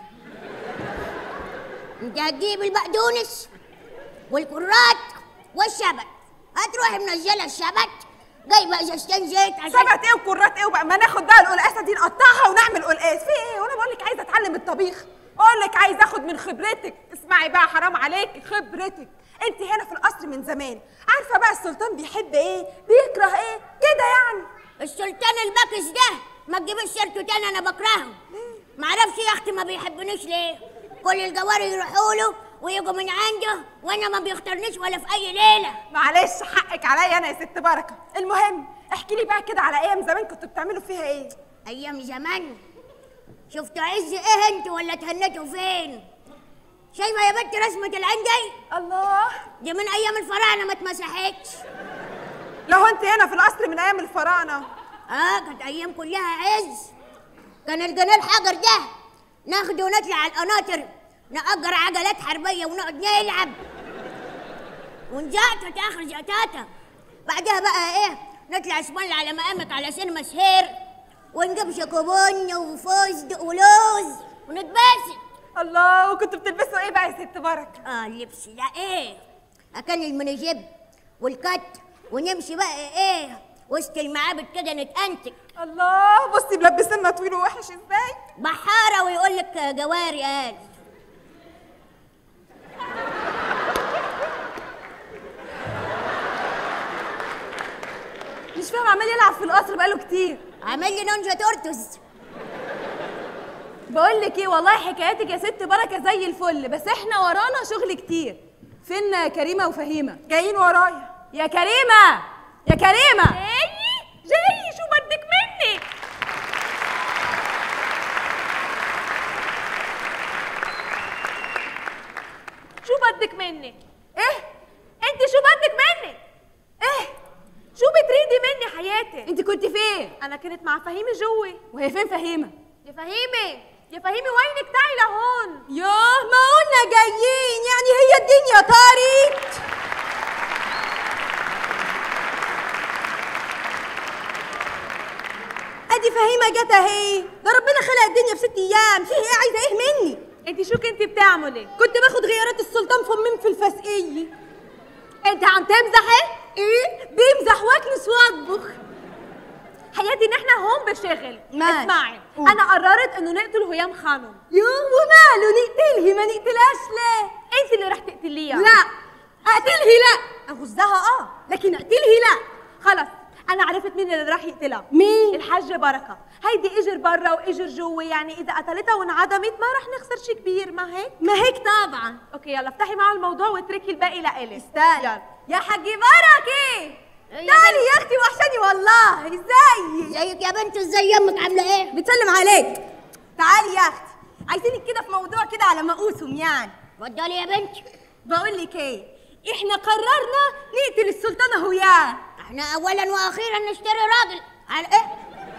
انت هتجيب البقدونس والكرات والشبت هتروحي منزله الشبت جايبه ازازتين زيت عشان شبت ايه وكرات ايه وبقى ما ناخد بقى القلقاسه دي نقطعها ونعمل قلقاس في ايه وانا بقول لك عايزه اتعلم الطبيخ اقول لك عايزه اخد من خبرتك اسمعي بقى حرام عليك خبرتك انت هنا في القصر من زمان عارفه بقى السلطان بيحب ايه بيكره ايه كده يعني السلطان الباكس ده ما تجيبش سيرته تاني انا بكرهه معرفش يا اختي ما بيحبنيش ليه كل الجواري يروحوا له ويجوا من عنده وانا ما بيختارنيش ولا في اي ليله معلش حقك عليا انا يا ست بركه المهم احكي لي بقى كده على ايام زمان كنتوا بتعملوا فيها ايه ايام زمان شفتوا عز ايه انت ولا تهنتوا فين شايفه يا بنت رسمه العين دي الله دي من ايام الفراعنه ما اتمسحتش لو انت هنا في القصر من ايام الفراعنه اه كانت ايام كلها عز كان الجنيه الحجر ده ناخده ونطلع على القناطر نأجر عجلات حربيه ونقعد نلعب ونزقطط اخر زقطاطه بعدها بقى ايه نطلع اسبانيا على مقامك على سينما سهير ونجيب شوكوبون وفستق ولوز ونتبسط الله وكنتوا بتلبسوا ايه بقى يا ست بركه اه اللبس ده ايه كان المنجب والكت ونمشي بقى ايه وسط المعابد كده نتأنتك الله بصي ملبسنا طويل ووحش ازاي بحارة ويقول لك جواري قال مش فاهم عمال يلعب في القصر بقاله كتير عامل لي نونجا تورتوس بقول لك ايه والله حكاياتك يا ست بركه زي الفل بس احنا ورانا شغل كتير فين كريمه وفهيمه جايين ورايا يا كريمه يا كريمه جاي جاي شو بدك مني شو بدك مني ايه انت شو بدك مني ايه شو بتريدي مني حياتي انت كنت فين انا كنت مع فهيمه جوي وهي فين فهيمه يا فهيمه يا فهيمه وينك تعي لهون ياه ما قلنا جايين يعني هي الدنيا طارت ادي فهيمه جت اهي ده ربنا خلق الدنيا في ست ايام فيه ايه عايزه ايه مني انت شو كنتي بتعملي كنت باخد غيارات السلطان فمين في الفسقيه انت عم تمزحي ايه بيمزح واكنس واطبخ حياتي ان احنا هون بشغل ماشي. اسمعي قول. انا قررت انه نقتل هيام خانم يو وماله نقتلهي ما نقتلهاش ليه انت اللي رح تقتليها لا اقتلهي لا اغزها اه لكن اقتلهي لا خلص انا عرفت مين اللي راح يقتلها مين؟ الحاجة بركة هيدي اجر برا واجر جوا يعني اذا قتلتها وانعدمت ما رح نخسر شي كبير ما هيك ما هيك طبعا اوكي يلا افتحي معه الموضوع واتركي الباقي لإلي استنى يا حاجي بركه تعالي يا اختي وحشاني والله ازيك زيك يا بنت ازاي امك عامله ايه بتسلم عليك تعالي يا اختي عايزينك كده في موضوع كده على مقوسهم يعني اتفضلي يا بنتي بقول لك ايه احنا قررنا نقتل السلطانه هيان احنا اولا واخيرا نشتري راجل على ايه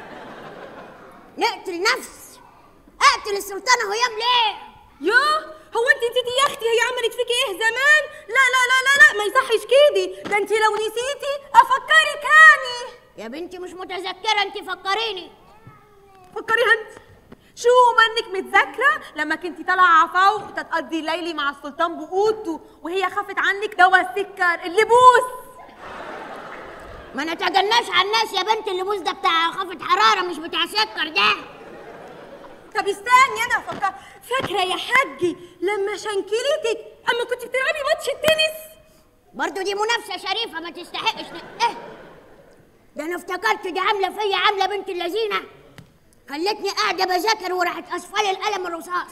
نقتل نفس اقتل السلطانه هيام ليه يوه هو انت نسيتي يا اختي هي عملت فيكي ايه زمان لا لا لا لا لا ما يصحش كده ده انت لو نسيتي افكرك هاني يا بنتي مش متذكره انت فكريني فكريها انت شو منك متذكرة لما كنتي طالعة عفاو تتقضي ليلي مع السلطان بقوته وهي خفت عنك دواء السكر اللبوس ما نتجناش على الناس يا بنت اللبوس ده بتاع خافة حراره مش بتاع سكر ده طب استني انا افكر فاكره يا حاجي لما شنكلتك اما كنت بتلعبي ماتش التنس برضو دي منافسه شريفه ما تستحقش ن- ايه ده انا افتكرت دي عامله فيا عامله بنت اللذينه خلتني قاعده بذاكر وراحت اصفالي القلم الرصاص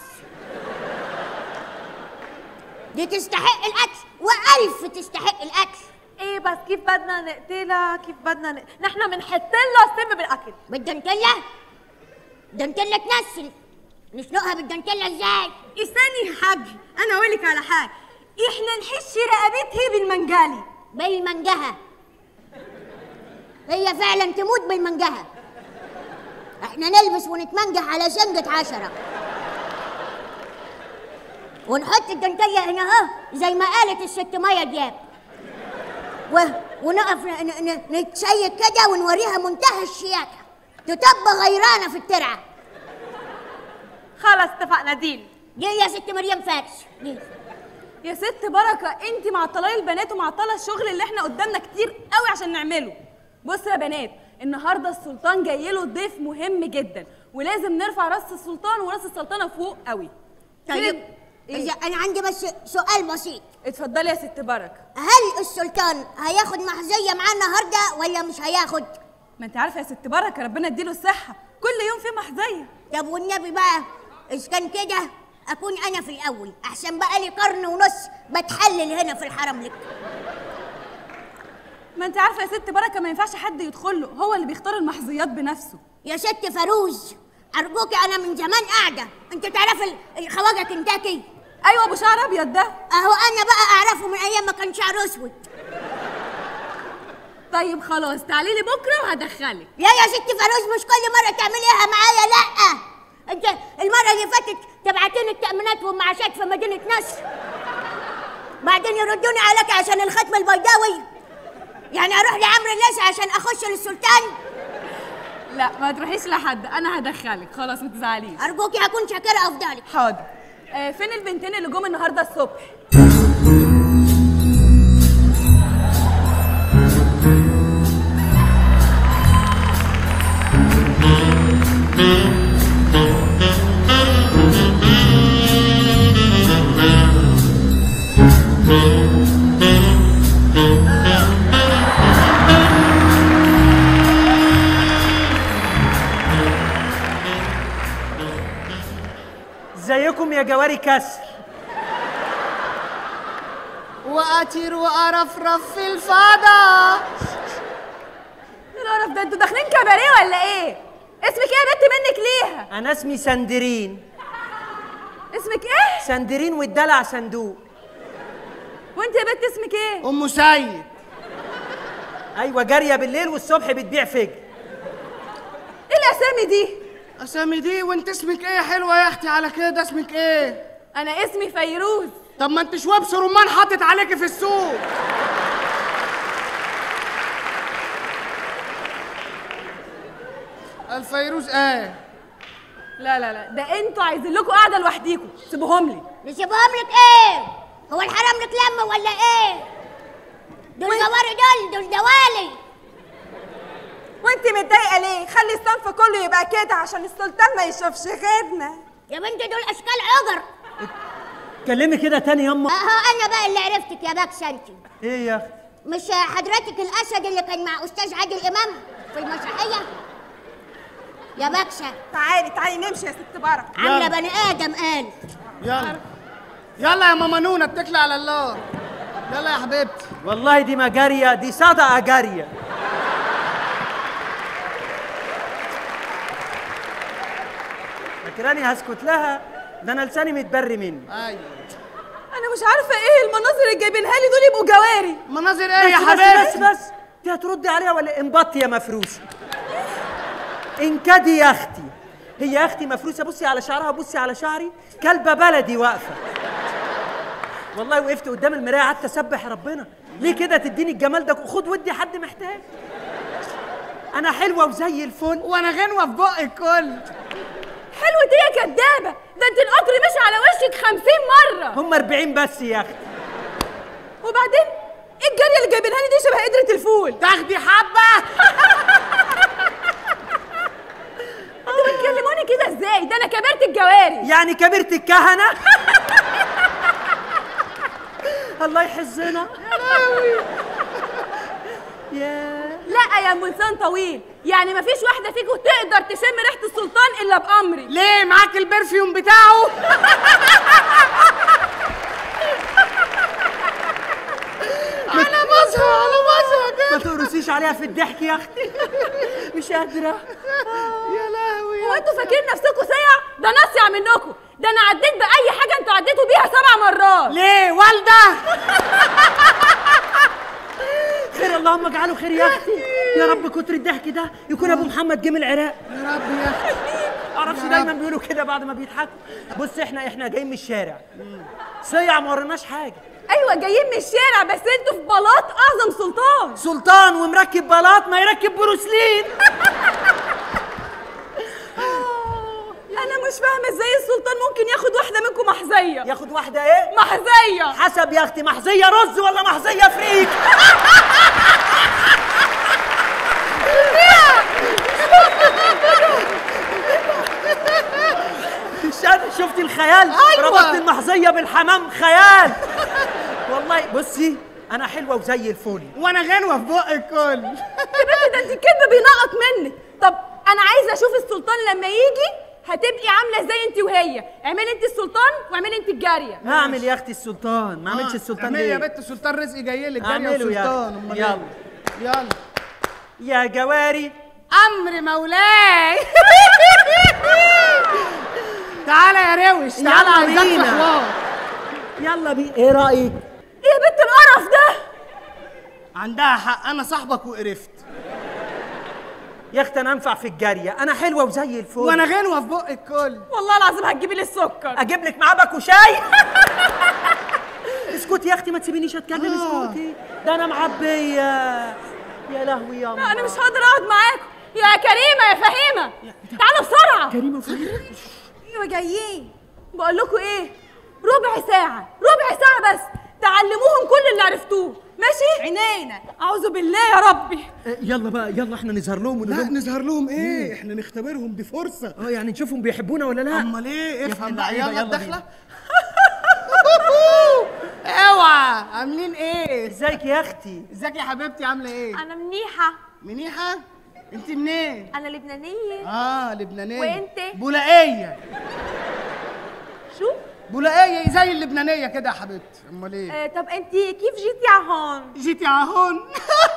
دي تستحق القتل والف تستحق القتل ايه بس كيف بدنا نقتلها كيف بدنا ن... نحن بنحط لها السم بالاكل بالدنتله دنتله تنسل نسلقها بالدنتله ازاي استني يا حاجي انا اقول لك على حاجه احنا نحش رقبتها بالمنجالي بالمنجهه هي فعلا تموت بالمنجهه احنا نلبس ونتمنجح على شنقة عشرة ونحط الدنتية هنا اهو زي ما قالت الست مية دياب و... ونقف ن... ن... ن- نتشيك كده ونوريها منتهى الشياكة تطبق غيرانا في الترعة خلص اتفقنا ديل دي يا ست مريم فارس دي يا ست بركة انت معطلة البنات ومعطلة الشغل اللي احنا قدامنا كتير قوي عشان نعمله بصوا يا بنات النهارده السلطان جاي له ضيف مهم جدا ولازم نرفع راس السلطان وراس السلطانة فوق قوي طيب إذا انا عندي بس سؤال بسيط اتفضلي يا ست بركة هل السلطان هياخد محزية معاه النهارده ولا مش هياخد؟ ما انت عارفة يا ست بركة ربنا يديله الصحة كل يوم في محزية طب والنبي بقى إذا كان كده أكون أنا في الأول أحسن بقى لي قرن ونص بتحلل هنا في الحرم لك ما انت عارفة يا ست بركة ما ينفعش حد يدخل له هو اللي بيختار المحظيات بنفسه يا ست فاروز أرجوكي أنا من زمان قاعدة أنت تعرف ال- الخواجة كنتاكي ايوه ابو شعر ابيض ده أهو أنا بقى أعرفه من أيام ما كان شعره أسود طيب خلاص تعالي لي بكره وهدخلك يا يا ست فاروز مش كل مرة تعمليها معايا لأ أنت المرة اللي فاتت تبعتيني التأمينات والمعاشات في مدينة نصر بعدين يردوني عليك عشان الختم البيضاوي يعني أروح لعمرو الناس عشان أخش للسلطان لا ما تروحيش لحد انا هدخلك خلاص ما تزعليش أرجوكي هكون شاكرة أفضلك حاضر آه فين البنتين اللي جم النهارده الصبح ازيكم يا جواري كسر وأطير وأرفرف في الفضاء ايه القرف ده انتوا داخلين كباريه ولا ايه اسمك ايه يا بنت منك ليها انا اسمي سندرين اسمك ايه سندرين والدلع صندوق وانت يا بنت اسمك ايه أم سيد ايوه جاريه بالليل والصبح بتبيع فجر ايه الاسامي دي أسامي دي وأنت اسمك إيه يا حلوة يا أختي على كده اسمك إيه؟ انا اسمي فيروز طب ما أنت شواب رمان حاطط عليكي في السوق الفيروز إيه؟ لا لا لا ده انتوا عايزين لكم قاعده لوحديكم سيبوهم لي نسيبهم لك ايه هو الحرام لك لمه ولا ايه دول جواري دول دول دوالي وانت متضايقه ليه خلي الصنف كله يبقى كده عشان السلطان ما يشوفش غيرنا يا بنت دول اشكال عجر كلمي كده تاني يما اهو انا بقى اللي عرفتك يا باكسه انت ايه يا اختي مش حضرتك الاسد اللي كان مع استاذ عادل امام في المسرحيه يا باكسه تعالي تعالي نمشي يا ست بركه عامله بني ادم قال يلا يلا يا ماما نونا اتكلي على الله يلا يا حبيبتي والله دي ما جاريه دي صدقه جاريه فاكراني هسكت لها ده انا لساني متبري مني ايوه انا مش عارفه ايه المناظر اللي جايبينها لي دول يبقوا جواري مناظر ايه يا بس بس حبيبتي بس بس انت هتردي عليها ولا انبطي يا مفروسه انكدي يا اختي هي يا اختي مفروسه بصي على شعرها بصي على شعري كلبه بلدي واقفه والله وقفت قدام المرايه قعدت اسبح ربنا ليه كده تديني الجمال ده خد ودي حد محتاج انا حلوه وزي الفل وانا غنوه في بق الكل حلوة ايه يا كدابه ده انت القطر مشي على وشك خمسين مره هم 40 بس يا اختي وبعدين ايه الجاريه اللي جايبينها لي دي شبه قدره الفول تاخدي حبه انتوا بتكلموني كده ازاي ده انا كبرت الجواري يعني كبرت الكهنه الله يحزنا يا لا يا ام لسان طويل يعني مفيش واحده فيكم تقدر تشم ريحه السلطان الا بامري ليه معاك البرفيوم بتاعه على مظهر على مظهر ما تقرصيش عليها في الضحك يا اختي مش قادره يا لهوي هو انتوا فاكرين نفسكم سيع ده نصيع منكم ده انا عديت باي حاجه انتوا عديتوا بيها سبع مرات ليه والده خير اللهم اجعله خير يا اختي يا رب كتر الضحك ده يكون ابو محمد جه من العراق يا رب يا اختي معرفش دايما بيقولوا كده بعد ما بيضحكوا بص احنا احنا جايين من الشارع صيع ما وريناش حاجه ايوه جايين من الشارع بس انتوا في بلاط اعظم سلطان سلطان ومركب بلاط ما يركب بروسلين انا مش فاهمه ازاي السلطان ممكن ياخد واحده منكم محزيه ياخد واحده ايه محزيه حسب يا اختي محزيه رز ولا محزيه فريك شاف- شفتي الخيال أيوة. ربطت المحزيه بالحمام خيال والله بصي انا حلوه وزي الفل وانا غنوه في بق الكل يا بنتي ده انت الكدب بينقط منك طب انا عايزه اشوف السلطان لما يجي هتبقي عامله زي انت وهي اعملي انت السلطان واعملي انت الجاريه هعمل يا اختي السلطان ما اعملش السلطان اعملي يا ليه بنت سلطان رزقي جاي لك جاريه اعمله يا وسلطان أختي. أمال يلا إيه؟ يلا يا جواري امر مولاي تعالى يا روش تعالى يلا عايزاك في بينا. حوار يلا بي ايه رايك ايه يا بنت القرف ده عندها حق انا صاحبك وقرفت يا اختي انا انفع في الجاريه انا حلوه وزي الفل وانا غنوه في بق الكل والله العظيم هتجيبي لي السكر اجيب لك معاه باكو شاي اسكتي يا اختي ما تسيبينيش اتكلم اسكتي ده انا معبيه يا لهوي يا لا انا مش هقدر اقعد معاكم يا كريمه يا فهيمه تعالوا بسرعه كريمه وفهيمه ايوه جايين بقول لكم ايه ربع ساعه ربع ساعه بس تعلموهم كل اللي عرفتوه ماشي عينينا اعوذ بالله يا ربي يلا بقى يلا احنا نظهر لهم ونقول لا لهم نظهر لهم ايه احنا نختبرهم دي فرصه اه يعني نشوفهم بيحبونا ولا لا امال ايه يا افهم ابن بقى اللعيبة، يلا يلا الدخله اوعى عاملين ايه ازيك يا اختي ازيك يا حبيبتي عامله ايه انا منيحه منيحه انت منين انا لبنانيه اه لبنانيه وإنت؟ بولائيه شو بولائيه زي اللبنانيه كده يا حبيبتي امال ايه آه طب انت كيف جيتي على هون جيتي عهون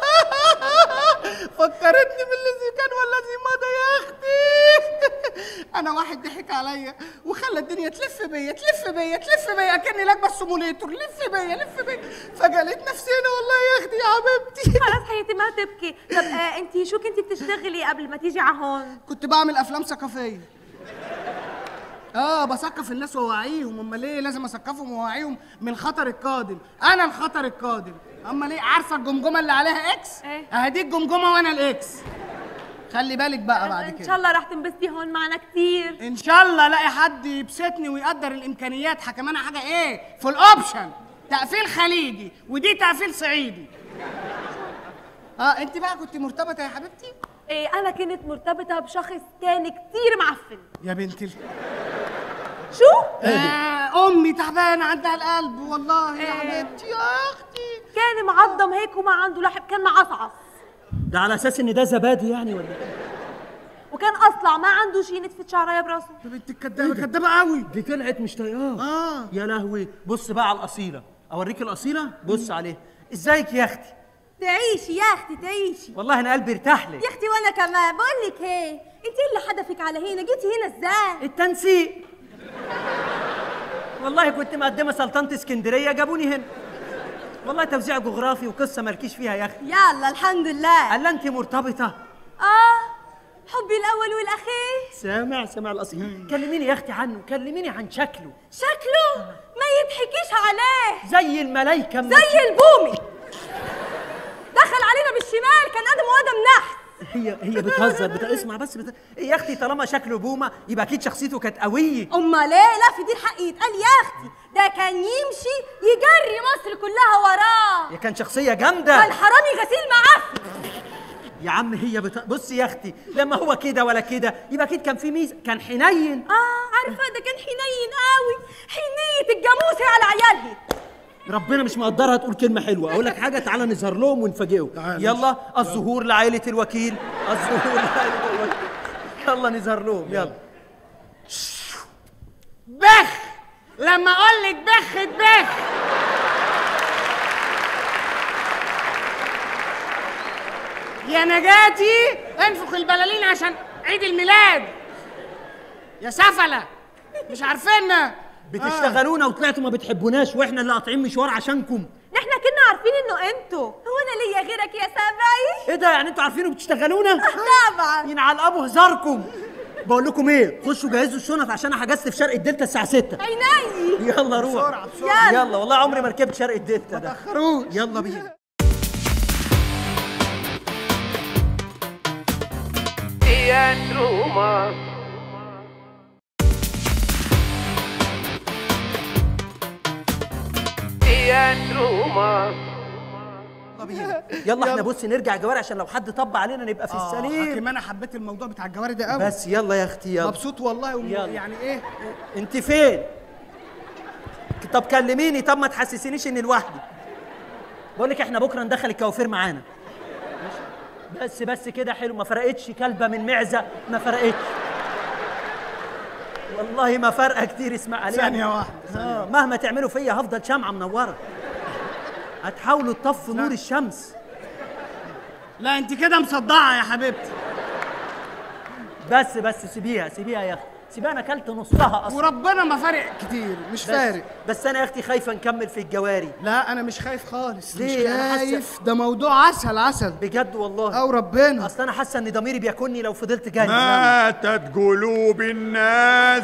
فكرتني بالذي كان والذي مضى يا اختي انا واحد ضحك عليا وخلى الدنيا تلف بيا تلف بيا تلف بيا اكني لابس سيموليتور لف بيا لف بيا فجاه لقيت نفسي هنا والله يا اختي يا حبيبتي خلاص حياتي ما تبكي طب آه انت شو كنتي بتشتغلي قبل ما تيجي على هون كنت بعمل افلام ثقافيه اه بثقف الناس ووعيهم امال ليه لازم اثقفهم ووعيهم من الخطر القادم انا الخطر القادم امال ليه عارفه الجمجمه اللي عليها اكس إيه؟ اهدي الجمجمه وانا الاكس خلي بالك بقى بعد ان كده شاء الله رح تنبسطي هون معنا كتير ان شاء الله الاقي حد يبسطني ويقدر الامكانيات كمان حاجه ايه في الاوبشن تقفيل خليجي ودي تقفيل صعيدي اه انت بقى كنت مرتبطه يا حبيبتي إيه انا كنت مرتبطه بشخص كان كتير معفن يا بنت ال... شو آه امي تعبانه عندها القلب والله يا إيه. حبيبتي يا اختي كان معضم هيك وما عنده لحم كان معصعص ده على اساس ان ده زبادي يعني ولا إيه؟ وكان اصلع ما عنده شي نتفه شعرايه براسه يا بنت الكدابه كدابه قوي دي طلعت مش طايقاه اه يا لهوي بص بقى على الاصيله اوريك الاصيله بص عليها ازيك يا اختي تعيشي يا اختي تعيشي والله انا قلبي ارتاح لك يا اختي وانا كمان بقول لك ايه انت ايه اللي حدفك على هنا جيتي هنا ازاي التنسيق والله كنت مقدمه سلطنه اسكندريه جابوني هنا والله توزيع جغرافي وقصه مالكيش فيها يا اختي يلا الحمد لله قال انت مرتبطه اه حبي الاول والاخير سامع سامع الاصيل كلميني يا اختي عنه كلميني عن شكله شكله ما يضحكيش عليه زي الملايكه أما- زي البومي دخل علينا بالشمال كان ادم وادم نحس هي هي بتهزر بت... اسمع بس بت... يا اختي طالما شكله بومه يبقى اكيد شخصيته كانت قويه امال ايه لا في دي الحق يتقال يا اختي ده كان يمشي يجري مصر كلها وراه يا كان شخصيه جامده كان حرامي غسيل معفن يا عم هي بت... بص يا اختي لما هو كده ولا كده يبقى اكيد كان في ميزه كان حنين اه عارفه ده كان حنين قوي حنيه الجاموسه على عيالها ربنا مش مقدرها تقول كلمه حلوه اقول لك حاجه تعالى نظهر لهم ونفاجئهم يلا الظهور لعائله الوكيل الظهور لعائله الوكيل يلا نظهر لهم يلا بخ لما اقول لك بخ بخ يا نجاتي انفخ البلالين عشان عيد الميلاد يا سفلة مش عارفيننا بتشتغلونا وطلعتوا ما بتحبوناش واحنا اللي قاطعين مشوار عشانكم احنا كنا عارفين انه انتوا هو انا ليا غيرك يا سبعي ايه ده يعني انتوا عارفين وبتشتغلوا طبعا ينعل ابو هزاركم بقول لكم ايه خشوا جهزوا الشنط عشان انا حجزت في شرق الدلتا الساعه 6 عيني يلا روح بسرعة، بسرعة. يلا والله عمري ما ركبت شرق الدلتا ده خروج يلا بينا Teatro Mar. Teatro Mar. يلا بينا يلا احنا بص نرجع جواري عشان لو حد طب علينا نبقى في آه، السليم حكيم انا حبيت الموضوع بتاع الجواري ده قوي بس يلا يا اختي يلا مبسوط والله وم- يلا. يعني ايه انت فين طب كلميني طب ما تحسسينيش اني لوحدي بقول لك احنا بكره ندخل الكوافير معانا ماشي؟ بس بس كده حلو ما فرقتش كلبه من معزه ما فرقتش والله ما فرقه كتير اسمع عليها ثانية واحدة، آه مهما تعملوا فيا هفضل شمعه منوره هتحاولوا تطفوا نور الشمس لا انت كده مصدعة يا حبيبتي بس بس سيبيها سيبيها يا اختي سيبيها انا اكلت نصها اصلا وربنا ما فارق كتير مش بس- فارق بس انا يا اختي خايفه نكمل في الجواري لا انا مش خايف خالص ليه؟ مش أنا حاسة- خايف ده موضوع عسل عسل بجد والله او ربنا اصل انا حاسه ان ضميري بياكلني لو فضلت جاي ماتت قلوب الناس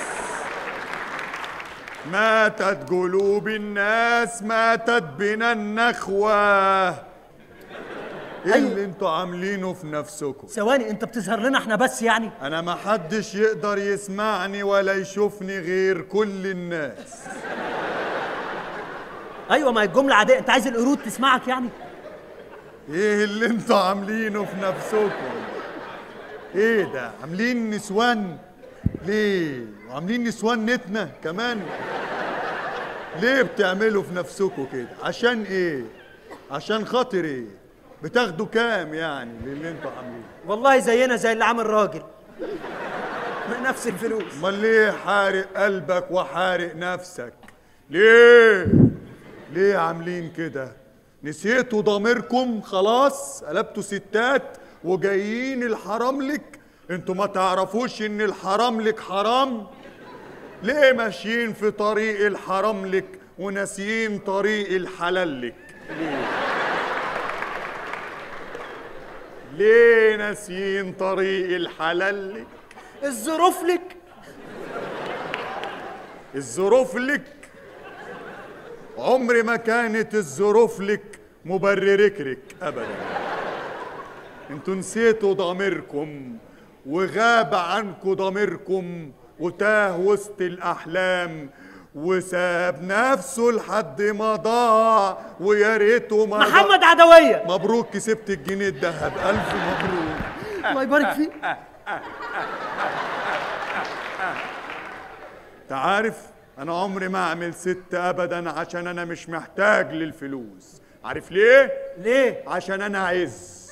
ماتت قلوب الناس ماتت بنا النخوة ايه اللي انتوا عاملينه في نفسكم ثواني انت بتظهر لنا احنا بس يعني انا ما حدش يقدر يسمعني ولا يشوفني غير كل الناس ايوه ما هي الجمله عاديه انت عايز القرود تسمعك يعني ايه اللي انتوا عاملينه في نفسكم ايه ده عاملين نسوان ليه وعاملين نسوان نتنا كمان ليه بتعملوا في نفسكم كده عشان ايه عشان خاطر ايه بتاخدوا كام يعني للي انتوا عاملينه والله زينا زي اللي عامل راجل نفس الفلوس امال ليه حارق قلبك وحارق نفسك ليه ليه عاملين كده نسيتوا ضميركم خلاص قلبتوا ستات وجايين الحرام لك انتوا ما تعرفوش ان الحرام لك حرام ليه ماشيين في طريق الحرام لك وناسيين طريق الحلال لك ليه ليه ناسيين طريق الحلال لك الظروف لك الظروف لك عمر ما كانت الظروف لك مبررك لك ابدا انتوا نسيتوا ضميركم وغاب عنكم ضميركم وتاه وسط الاحلام وساب نفسه لحد ما ضاع ويا ريته ما ضاع. محمد عدويه مبروك كسبت الجنيه الذهب الف مبروك الله يبارك فيك انت عارف انا عمري ما اعمل ست ابدا عشان انا مش محتاج للفلوس عارف ليه ليه عشان انا عز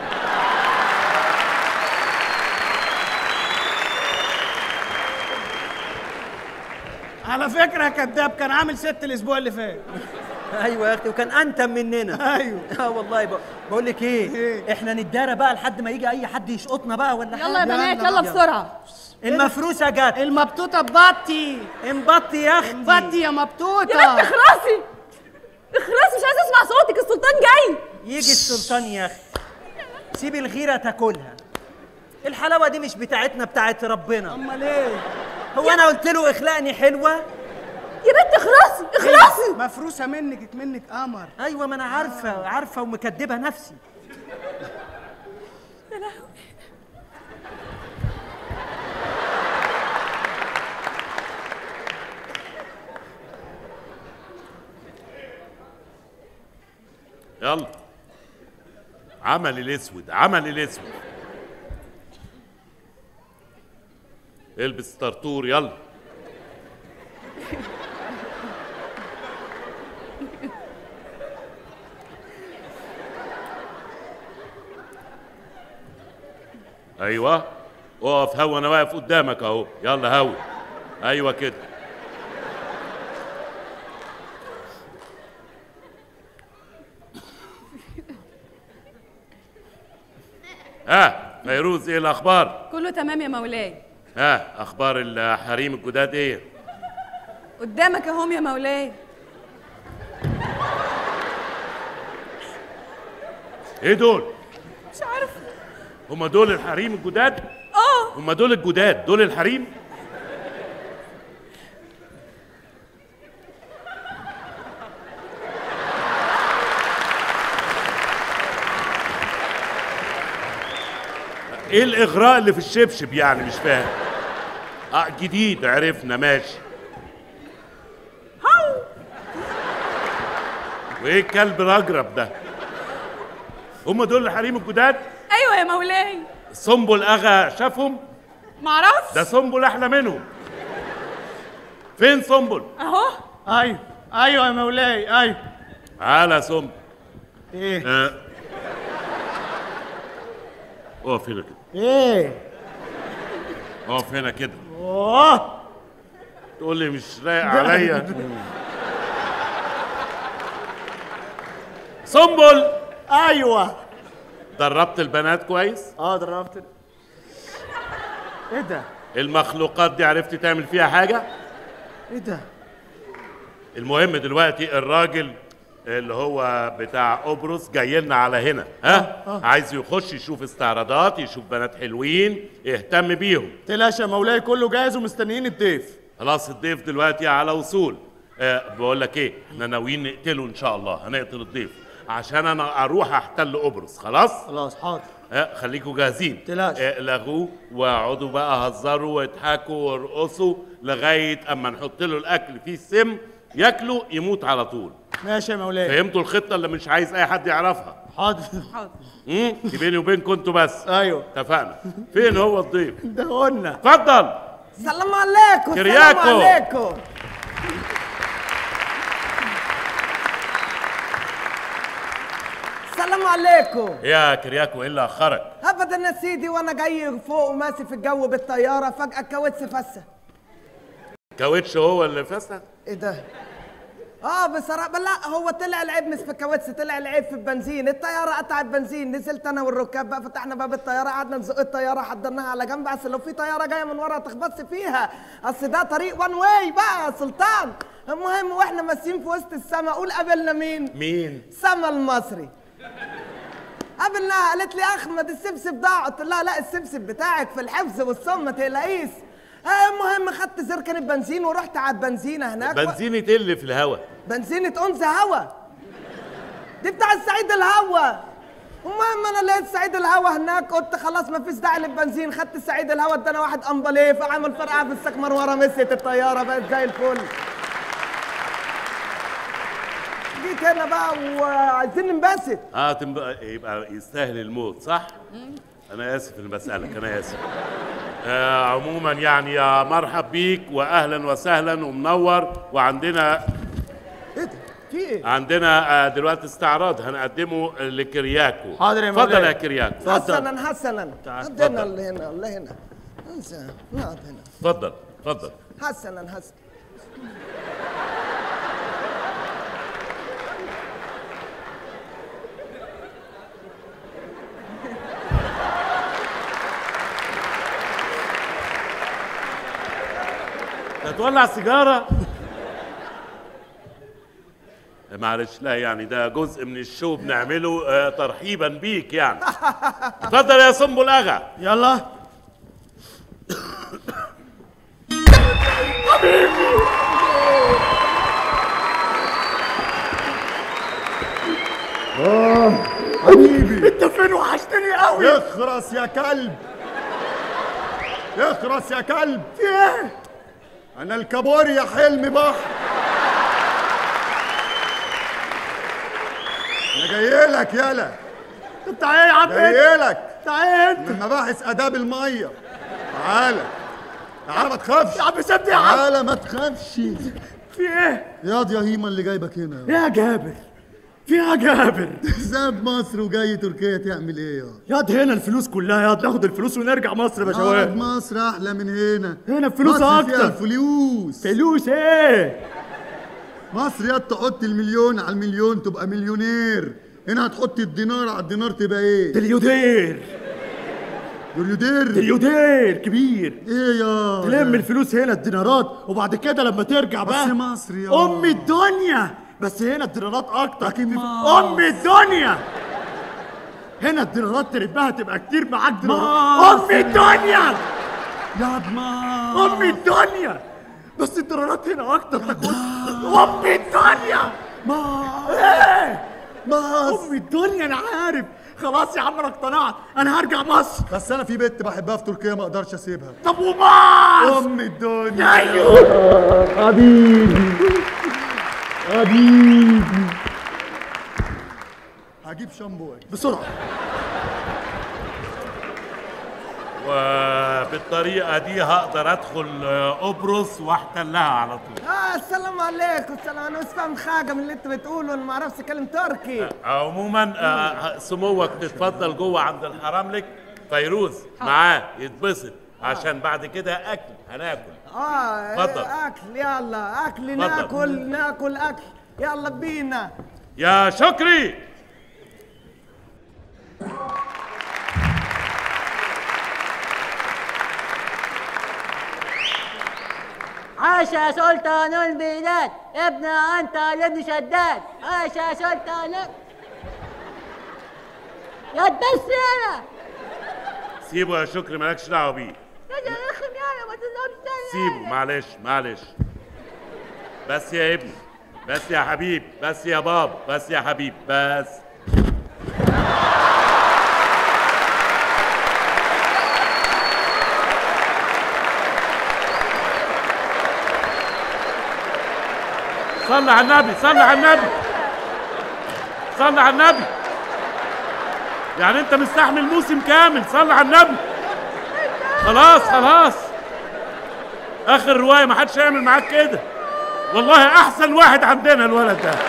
على فكره يا كداب كان عامل ست الاسبوع اللي فات ايوه يا اختي وكان انتم مننا ايوه اه والله ب- بقول لك ايه احنا نتدارى بقى لحد ما يجي اي حد يشقطنا بقى ولا حاجه يلا يا بنات يلا بسرعه المفروسه جت المبطوطه بطي انبطي يا اختي بطي يا مبطوطه يا بنت اخلصي اخلصي مش عايزه اسمع صوتك السلطان جاي يجي السلطان يا اختي سيب الغيره تاكلها الحلاوه دي مش بتاعتنا بتاعت ربنا امال ايه هو انا قلت له اخلقني حلوه يا بنت اخلصي اخلصي مفروسه منك منك قمر ايوه ما انا عارفه عارفه ومكدبه نفسي يا لهوي يلا عمل الاسود عمل الاسود البس طرطور يلا ايوه اقف هو انا واقف قدامك اهو يلا هوي ايوه كده ها فيروز ايه الاخبار كله تمام يا مولاي ها اخبار الحريم الجداد ايه قدامك اهم يا مولاي ايه دول مش عارفه هم دول الحريم الجداد اه هم دول الجداد دول الحريم ايه الاغراء اللي في الشبشب يعني مش فاهم اه جديد عرفنا ماشي وايه الكلب الاجرب ده هم دول الحريم الجداد ايوه يا مولاي سنبل اغا شافهم معرفش ده سنبل احلى منهم فين سنبل اهو ايوه ايوه يا مولاي ايوه تعالى يا سنبل ايه آه. اقف هنا كده ايه اقف هنا كده اوه تقول لي مش رايق عليا سنبل ايوه دربت البنات كويس اه دربت ايه ده المخلوقات دي عرفت تعمل فيها حاجه ايه ده المهم دلوقتي الراجل اللي هو بتاع قبرص جاي لنا على هنا ها آه. عايز يخش يشوف استعراضات يشوف بنات حلوين يهتم بيهم تلاش يا مولاي كله جاهز ومستنيين الضيف خلاص الضيف دلوقتي على وصول أه بقول لك ايه احنا ناويين نقتله ان شاء الله هنقتل الضيف عشان انا اروح احتل قبرص خلاص خلاص حاضر أه خليكوا جاهزين تلاش. أه لغوه واقعدوا بقى هزروا واضحكوا وارقصوا لغايه اما نحط له الاكل فيه السم ياكله يموت على طول ماشي يا مولاي فهمتوا الخطه اللي مش عايز اي حد يعرفها حاضر امم دي بيني وبينكم انتوا بس ايوه اتفقنا فين هو الضيف ده قلنا اتفضل السلام عليكم كرياكو. السلام عليكم السلام عليكم يا كرياكو ايه اللي اخرك ابدا يا سيدي وانا جاي فوق وماشي في الجو بالطياره فجاه الكاوتش فسه كاوتش هو اللي فسد ايه ده اه بصراحه لا هو طلع العيب مش في الكاوتش طلع العيب في البنزين الطياره قطعت بنزين نزلت انا والركاب بقى فتحنا باب الطياره قعدنا نزق الطياره حضرناها على جنب بس لو في طياره جايه من ورا تخبطش فيها اصل ده طريق وان واي بقى يا سلطان المهم واحنا ماشيين في وسط السما قول قابلنا مين مين سما المصري قابلناها قالت لي احمد السبسب ضاع قلت لها لا السبسب بتاعك في الحفظ والصم ما تقلقيش آه، المهم خدت زركن البنزين ورحت على البنزينه هناك بنزين يتل في الهوا بنزينة أنثى هوا دي بتاع السعيد الهوا المهم انا لقيت سعيد الهوا هناك قلت خلاص ما فيش داعي للبنزين خدت سعيد الهوا ادانا واحد امبليه فعمل فرقعه في السكمر ورا مسيت الطياره بقت زي الفل جيت هنا بقى وعايزين ننبسط اه تنب... يبقى يستاهل الموت صح انا اسف اني بسالك انا اسف آه عموما يعني يا مرحب بيك واهلا وسهلا ومنور وعندنا في ايه؟ عندنا آه دلوقتي استعراض هنقدمه لكرياكو حاضر يا اتفضل مولاي. يا كرياكو حسنا حسنا تعال، عندنا اتفضل. اللي هنا اللي هنا انسى نقعد هنا اتفضل اتفضل حسنا حسنا هتولع سيجاره معلش لا يعني ده جزء من الشو بنعمله آه ترحيبا بيك يعني اتفضل يا سنبل اغا يلا اه حبيبي انت فين وحشتني قوي يخرس يا كلب يخرس يا كلب في ايه؟ انا الكابوريا حلمي بحر انا جاي لك يالا انت تعالى يا عم جاي لك تعالى انت من مباحث اداب الميه تعالى تعالى ما تخافش يا عم سيبني يا عم تعالى ما تخافش في ايه؟ ياض يا هيما اللي جايبك هنا يا جابر في يا جابر ساب مصر وجاي تركيا تعمل ايه يا ياض هنا الفلوس كلها ياض ناخد الفلوس ونرجع مصر يا باشوات مصر احلى من هنا هنا الفلوس مصر فيها اكتر الفلوس فلوس ايه مصر يا تحط المليون على المليون تبقى مليونير هنا هتحط الدينار على الدينار تبقى ايه تليودير تليودير تليودير كبير ايه يا تلم الفلوس هنا الدينارات وبعد كده لما ترجع بس بقى مصر يا ام الدنيا بس هنا الدينارات اكتر لكن في- مصر. ام الدنيا هنا الدينارات تربها تبقى كتير معاك دينارات ام الدنيا يا ما ام الدنيا بس الدينارات هنا اكتر تاكل ام الدنيا ما ايه مصر ام الدنيا انا عارف خلاص يا عم انا اقتنعت انا هرجع مصر بس انا في بنت بحبها في تركيا ما اقدرش اسيبها طب ومصر ام الدنيا ايوه حبيبي حبيبي هجيب شامبو بسرعه وبالطريقه دي هقدر ادخل آه، قبرص واحتلها على طول اه السلام عليكم السلام انا مش فاهم حاجه من اللي انت بتقوله انا ما اعرفش اتكلم تركي عموما آه، سموك تتفضل جوه عند الحرملك فيروز معاه يتبسط عشان بعد كده اكل هناكل اه اتفضل. إيه، اكل يلا اكل اتفضل. ناكل ناكل اكل يلا بينا يا شكري عاش يا سلطان البلاد ابن انت لابن شداد عاش يا سلطان يا بس انا سيبه يا شكري مالكش دعوه بيه يا رخم يا ما تضربش تاني سيبه معلش معلش بس يا ابني بس يا حبيب بس يا بابا بس يا حبيب بس صلي على النبي صلي على النبي صلي على النبي يعني انت مستحمل موسم كامل صلي على النبي خلاص خلاص اخر روايه ما حدش هيعمل معاك كده والله احسن واحد عندنا الولد ده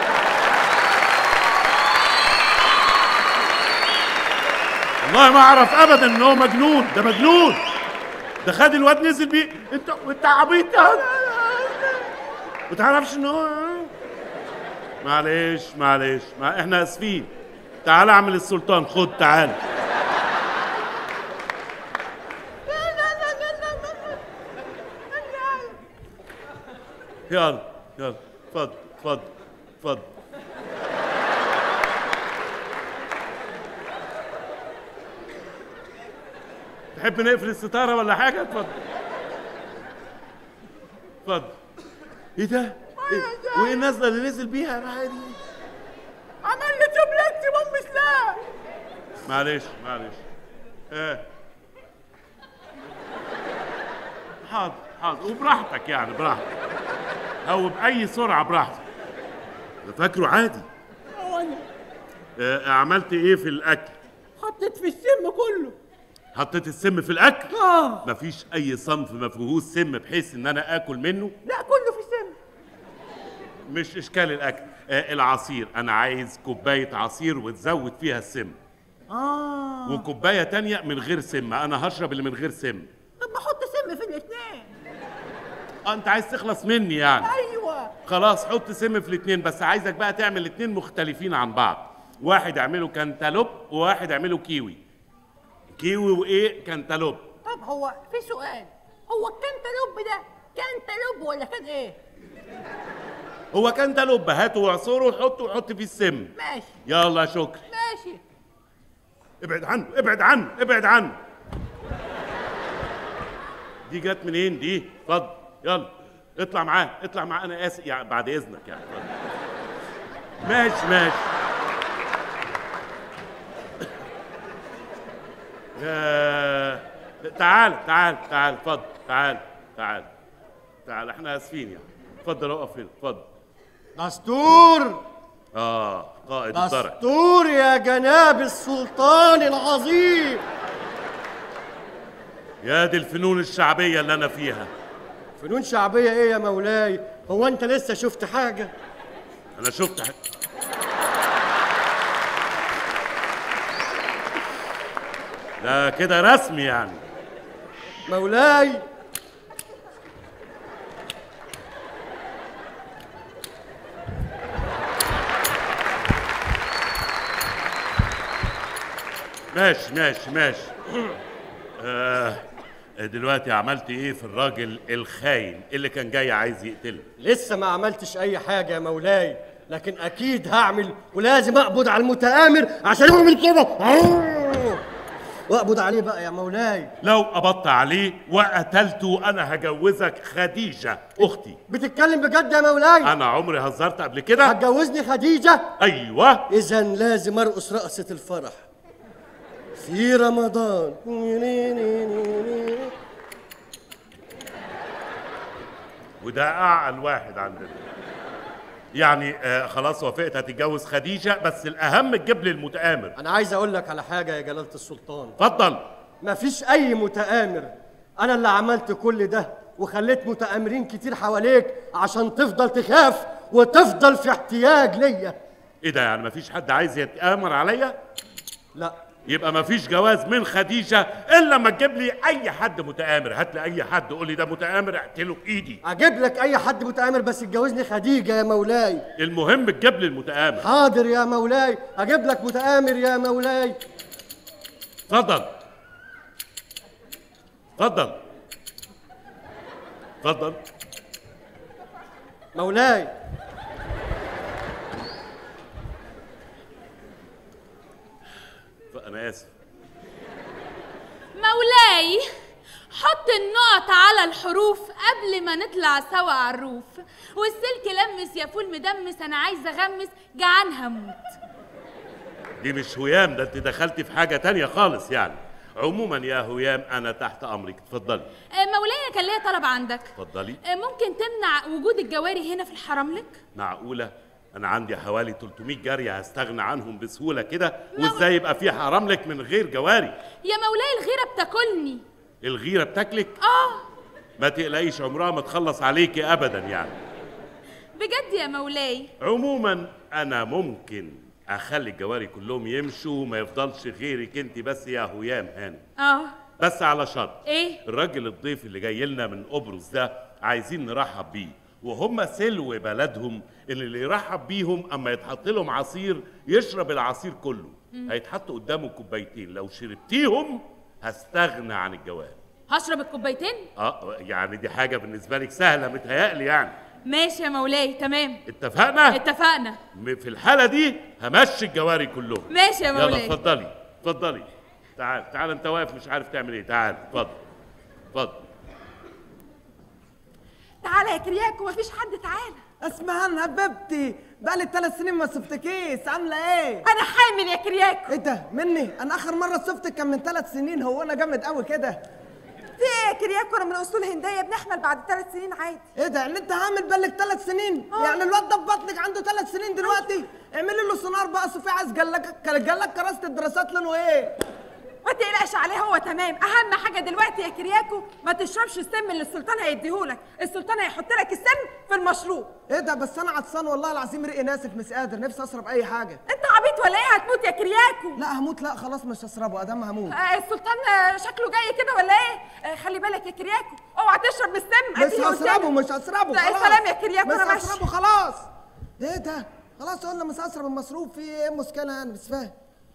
والله ما اعرف ابدا ان هو مجنون ده مجنون ده خد الواد نزل بيه انت انت عبيط يا ما تعرفش ان هو معلش معلش ما احنا اسفين تعال اعمل السلطان خد تعال يلا يلا اتفضل اتفضل اتفضل تحب نقفل الستارة ولا حاجة؟ اتفضل اتفضل ايه ده؟ إيه؟ وايه النازلة اللي نزل بيها معايا دي؟ عمل لي جملتي بام سلام معلش معلش ايه حاضر حاضر وبراحتك يعني براحتك او باي سرعه براحتك انا فاكره عادي وانا آه عملت ايه في الاكل حطيت في السم كله حطيت السم في الاكل اه مفيش اي صنف ما فيهوش سم بحيث ان انا اكل منه لا كله في سم مش اشكال الاكل آه العصير انا عايز كوبايه عصير وتزود فيها السم اه وكوبايه تانية من غير سم انا هشرب اللي من غير سم طب ما احط سم في الاثنين آه انت عايز تخلص مني يعني ايوه خلاص حط سم في الاثنين بس عايزك بقى تعمل الاثنين مختلفين عن بعض واحد اعمله كانتالوب وواحد اعمله كيوي كيوي وايه كانتالوب طب هو في سؤال هو الكنتالوب ده كنتالوب ولا كان ايه هو كانتالوب هاته واعصره وحطه وحط فيه السم ماشي يلا يا شكري ماشي ابعد عنه ابعد عنه ابعد عنه دي جت منين دي اتفضل يلا اطلع معاه اطلع معاه انا اسف يعني بعد اذنك يعني اتفضل. ماشي ماشي يا تعال تعال تعال اتفضل تعال تعال تعال احنا اسفين يعني اتفضل اقف هنا اتفضل دستور اه قائد الضرع دستور يا جناب السلطان العظيم يا دي الفنون الشعبيه اللي انا فيها فنون شعبية ايه يا مولاي هو انت لسه شفت حاجة انا شفت حاجة. ده كده رسمي يعني مولاي ماشي ماشي ماشي آه دلوقتي عملت ايه في الراجل الخاين اللي كان جاي عايز يقتلني لسه ما عملتش اي حاجة يا مولاي لكن اكيد هعمل ولازم اقبض على المتآمر عشان يعمل كده واقبض عليه بقى يا مولاي لو قبضت عليه وقتلته انا هجوزك خديجه اختي بتتكلم بجد يا مولاي انا عمري هزرت قبل كده هتجوزني خديجة ايوه اذا لازم ارقص رقصة الفرح في رمضان وده اعقل واحد عندنا يعني آه خلاص وافقت هتتجوز خديجه بس الاهم تجيب لي المتآمر انا عايز اقول لك على حاجة يا جلالة السلطان اتفضل مفيش اي متآمر انا اللي عملت كل ده وخليت متآمرين كتير حواليك عشان تفضل تخاف وتفضل في احتياج ليا ايه ده يعني مفيش حد عايز يتآمر عليا لا يبقى مفيش جواز من خديجه الا لما تجيب لي اي حد متآمر هات لي اي حد قول لي ده متآمر اقتله بايدي اجيب لك اي حد متآمر بس تجوزني خديجة يا مولاي المهم تجيب لي المتآمر حاضر يا مولاي اجيب لك متآمر يا مولاي اتفضل اتفضل اتفضل مولاي انا اسف مولاي حط النقط على الحروف قبل ما نطلع سوا على الروف والسلك لمس يا فول مدمس انا عايزه اغمس جعان هموت دي مش هيام ده انت دخلتي في حاجه تانية خالص يعني عموما يا هيام انا تحت امرك اتفضلي آه، مولاي أنا كان ليا طلب عندك اتفضلي آه، ممكن تمنع وجود الجواري هنا في الحرملك معقوله انا عندي حوالي 300 جاريه هستغنى عنهم بسهوله كده وازاي يبقى في حرملك من غير جواري يا مولاي الغيره بتاكلني الغيره بتاكلك اه ما تقلقيش عمرها ما تخلص عليكي ابدا يعني بجد يا مولاي عموما انا ممكن اخلي الجواري كلهم يمشوا وما يفضلش غيرك انت بس يا هيام هاني اه بس على شرط ايه الراجل الضيف اللي جاي لنا من قبرص ده عايزين نرحب بيه وهم سلو بلدهم اللي اللي يرحب بيهم اما يتحط لهم عصير يشرب العصير كله مم. هيتحط قدامه كوبايتين لو شربتيهم هستغنى عن الجواري هشرب الكوبايتين اه يعني دي حاجه بالنسبه لك سهله متهيألي يعني ماشي يا مولاي تمام اتفقنا اتفقنا م- في الحاله دي همشي الجواري كلهم ماشي يا يلا مولاي اتفضلي اتفضلي تعال تعال انت واقف مش عارف تعمل ايه تعال اتفضل اتفضل تعالى يا كرياكو مفيش حد تعالى اسمعان حبيبتي بقالي ثلاث سنين ما شفتكيش عامله ايه انا حامل يا كرياكو ايه ده مني انا اخر مره شفتك كان من ثلاث سنين هو انا جامد قوي كده في ايه يا كرياكو انا من اصول هنديه بنحمل بعد ثلاث سنين عادي ايه ده يعني انت عامل بالك ثلاث سنين يعني الواد ده في بطنك عنده ثلاث سنين دلوقتي اعملي له سونار بقى صوفي عايز جالك جالك كراسه الدراسات لونه ايه ما تقلقش عليه هو تمام اهم حاجه دلوقتي يا كرياكو ما تشربش السم اللي السلطان هيديهولك السلطان هيحط لك السم في المشروب ايه ده بس انا عطسان والله العظيم ريقي ناسف مش قادر نفسي اشرب اي حاجه انت عبيط ولا ايه هتموت يا كرياكو لا هموت لا خلاص مش هشربه ادام هموت آه السلطان آه، شكله جاي كده ولا ايه آه خلي بالك يا كرياكو اوعى تشرب من السم مش أديني قلت لك. هشربه مش هشربه لا خلاص السلام يا كرياكو مش انا ماشي هشربه خلاص ايه ده خلاص قلنا مش هشرب المصروف في ايه المشكله يعني مش فاهم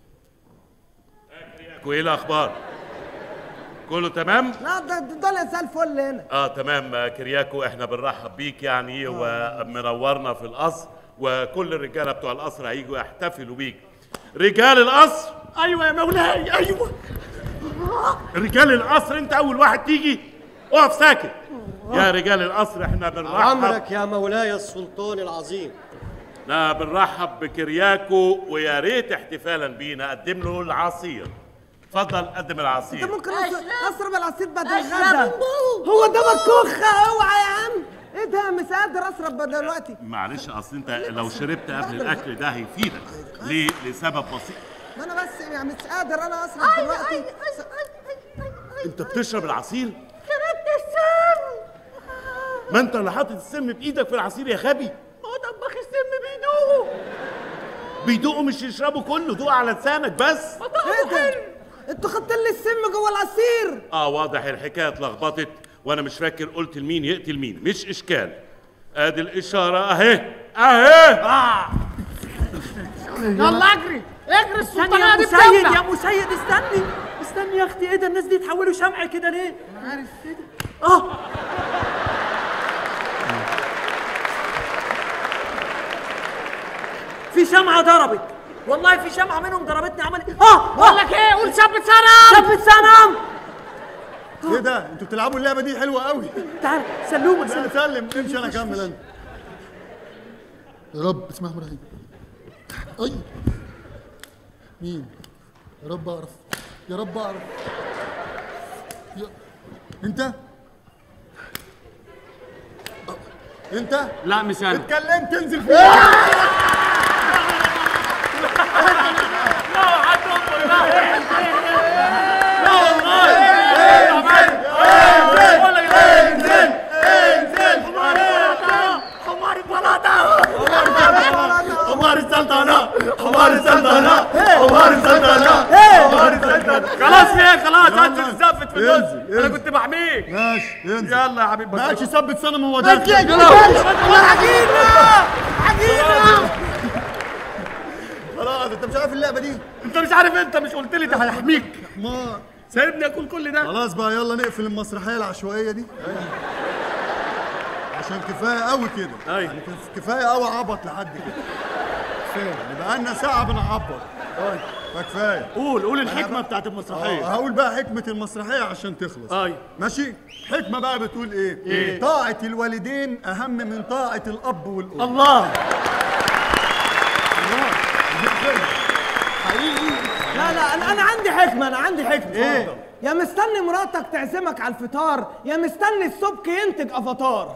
وايه الاخبار كله تمام لا ده ده دول زي الفل هنا اه تمام آه، كرياكو احنا بنرحب بيك يعني ومنورنا في القصر وكل الرجاله بتوع القصر هيجوا يحتفلوا بيك رجال القصر ايوه يا مولاي ايوه رجال القصر انت اول واحد تيجي اقف ساكت يا رجال القصر احنا بنرحب عمرك يا مولاي السلطان العظيم لا بنرحب بكرياكو ويا ريت احتفالا بينا قدم له العصير اتفضل قدم العصير انت ممكن أشرب- اشرب العصير بعد أشرب الغدا بوز. هو ده مكوخه اوعى يا عم ايه ده مش قادر اشرب دلوقتي معلش اصل انت لو شربت قبل الاكل ده هيفيدك ليه لسبب بسيط ما انا بس يعني مش قادر انا اشرب دلوقتي انت بتشرب العصير شربت السم ما انت اللي حاطط السم بايدك في العصير يا غبي هو طباخ السم بيدوقه بيدوقوا مش يشربوا كله دوق على لسانك بس ايه ده انتوا خدت لي السم جوه العصير اه واضح الحكايه اتلخبطت وانا مش فاكر قلت لمين يقتل مين مش اشكال ادي الاشاره اهي اهي آه. يلا اجري اجري السلطانة يا دي مسيد بتولع. يا مسيد استني استني يا اختي ايه ده الناس دي اتحولوا شمع كده ليه؟ عارف ايه ده؟ اه في شمعة ضربت والله في شمعة منهم ضربتني عملت اه بقول لك ايه قول ثبت سنم ثبت سنم ايه ده انتوا بتلعبوا اللعبه دي حلوه قوي تعال سلومك لا سلم امشي انا اكمل انا يا رب اسمع ابراهيم اي مين يا رب اعرف يا رب اعرف يا... انت انت لا مش انا اتكلمت انزل فيه حمار البلاطه حمار السلطنه حمار السلطنه حمار السلطنه حمار السلطنه خلاص يا خلاص يلا. انزل زفت في النص انزل، انا انزل. كنت بحميك ماشي انزل يلا يا حبيبي ما قالش ثبت صنم هو ما ده تجيش، ما خلاص انت مش عارف اللعبه دي انت مش عارف انت مش قلت لي ده هيحميك ما سايبني اكل كل ده خلاص بقى يلا نقفل المسرحيه العشوائيه دي عشان كفايه قوي كده ايوه يعني كف- كفايه قوي عبط لحد كده كفايه بقى لنا ساعه بنعبط فكفايه قول قول الحكمه بتاعت المسرحيه آه، هقول بقى حكمه المسرحيه عشان تخلص ايوه ماشي حكمه بقى بتقول ايه إيه؟ طاعه الوالدين اهم من طاعه الاب والام الله لا لا انا انا عندي حكمه انا عندي حكمه ايه يا مستني مراتك تعزمك على الفطار يا مستني السبك ينتج افاتار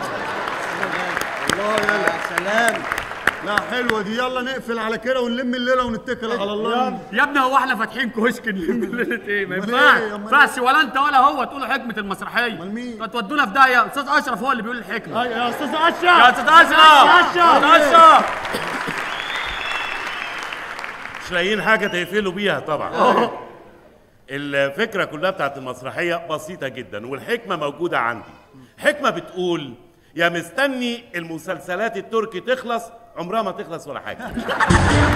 الله يا سلام لا حلوه دي يلا نقفل على كده ونلم الليله ونتكل على الله يا ابني هو احنا فاتحين كشك ليله ايه ما أمال ينفعش إيه؟ ما أمال ينفعش ولا انت ولا هو تقولوا حكمه المسرحيه امال مين هتودونا في داهيه استاذ اشرف هو اللي بيقول الحكمه أيوة يا استاذ اشرف يا استاذ اشرف أستاذ استاذ اشرف مش لاقيين حاجه تقفلوا بيها طبعا الفكره كلها بتاعت المسرحيه بسيطه جدا والحكمه موجوده عندي حكمه بتقول يا مستني المسلسلات التركي تخلص عمرها ما تخلص ولا حاجه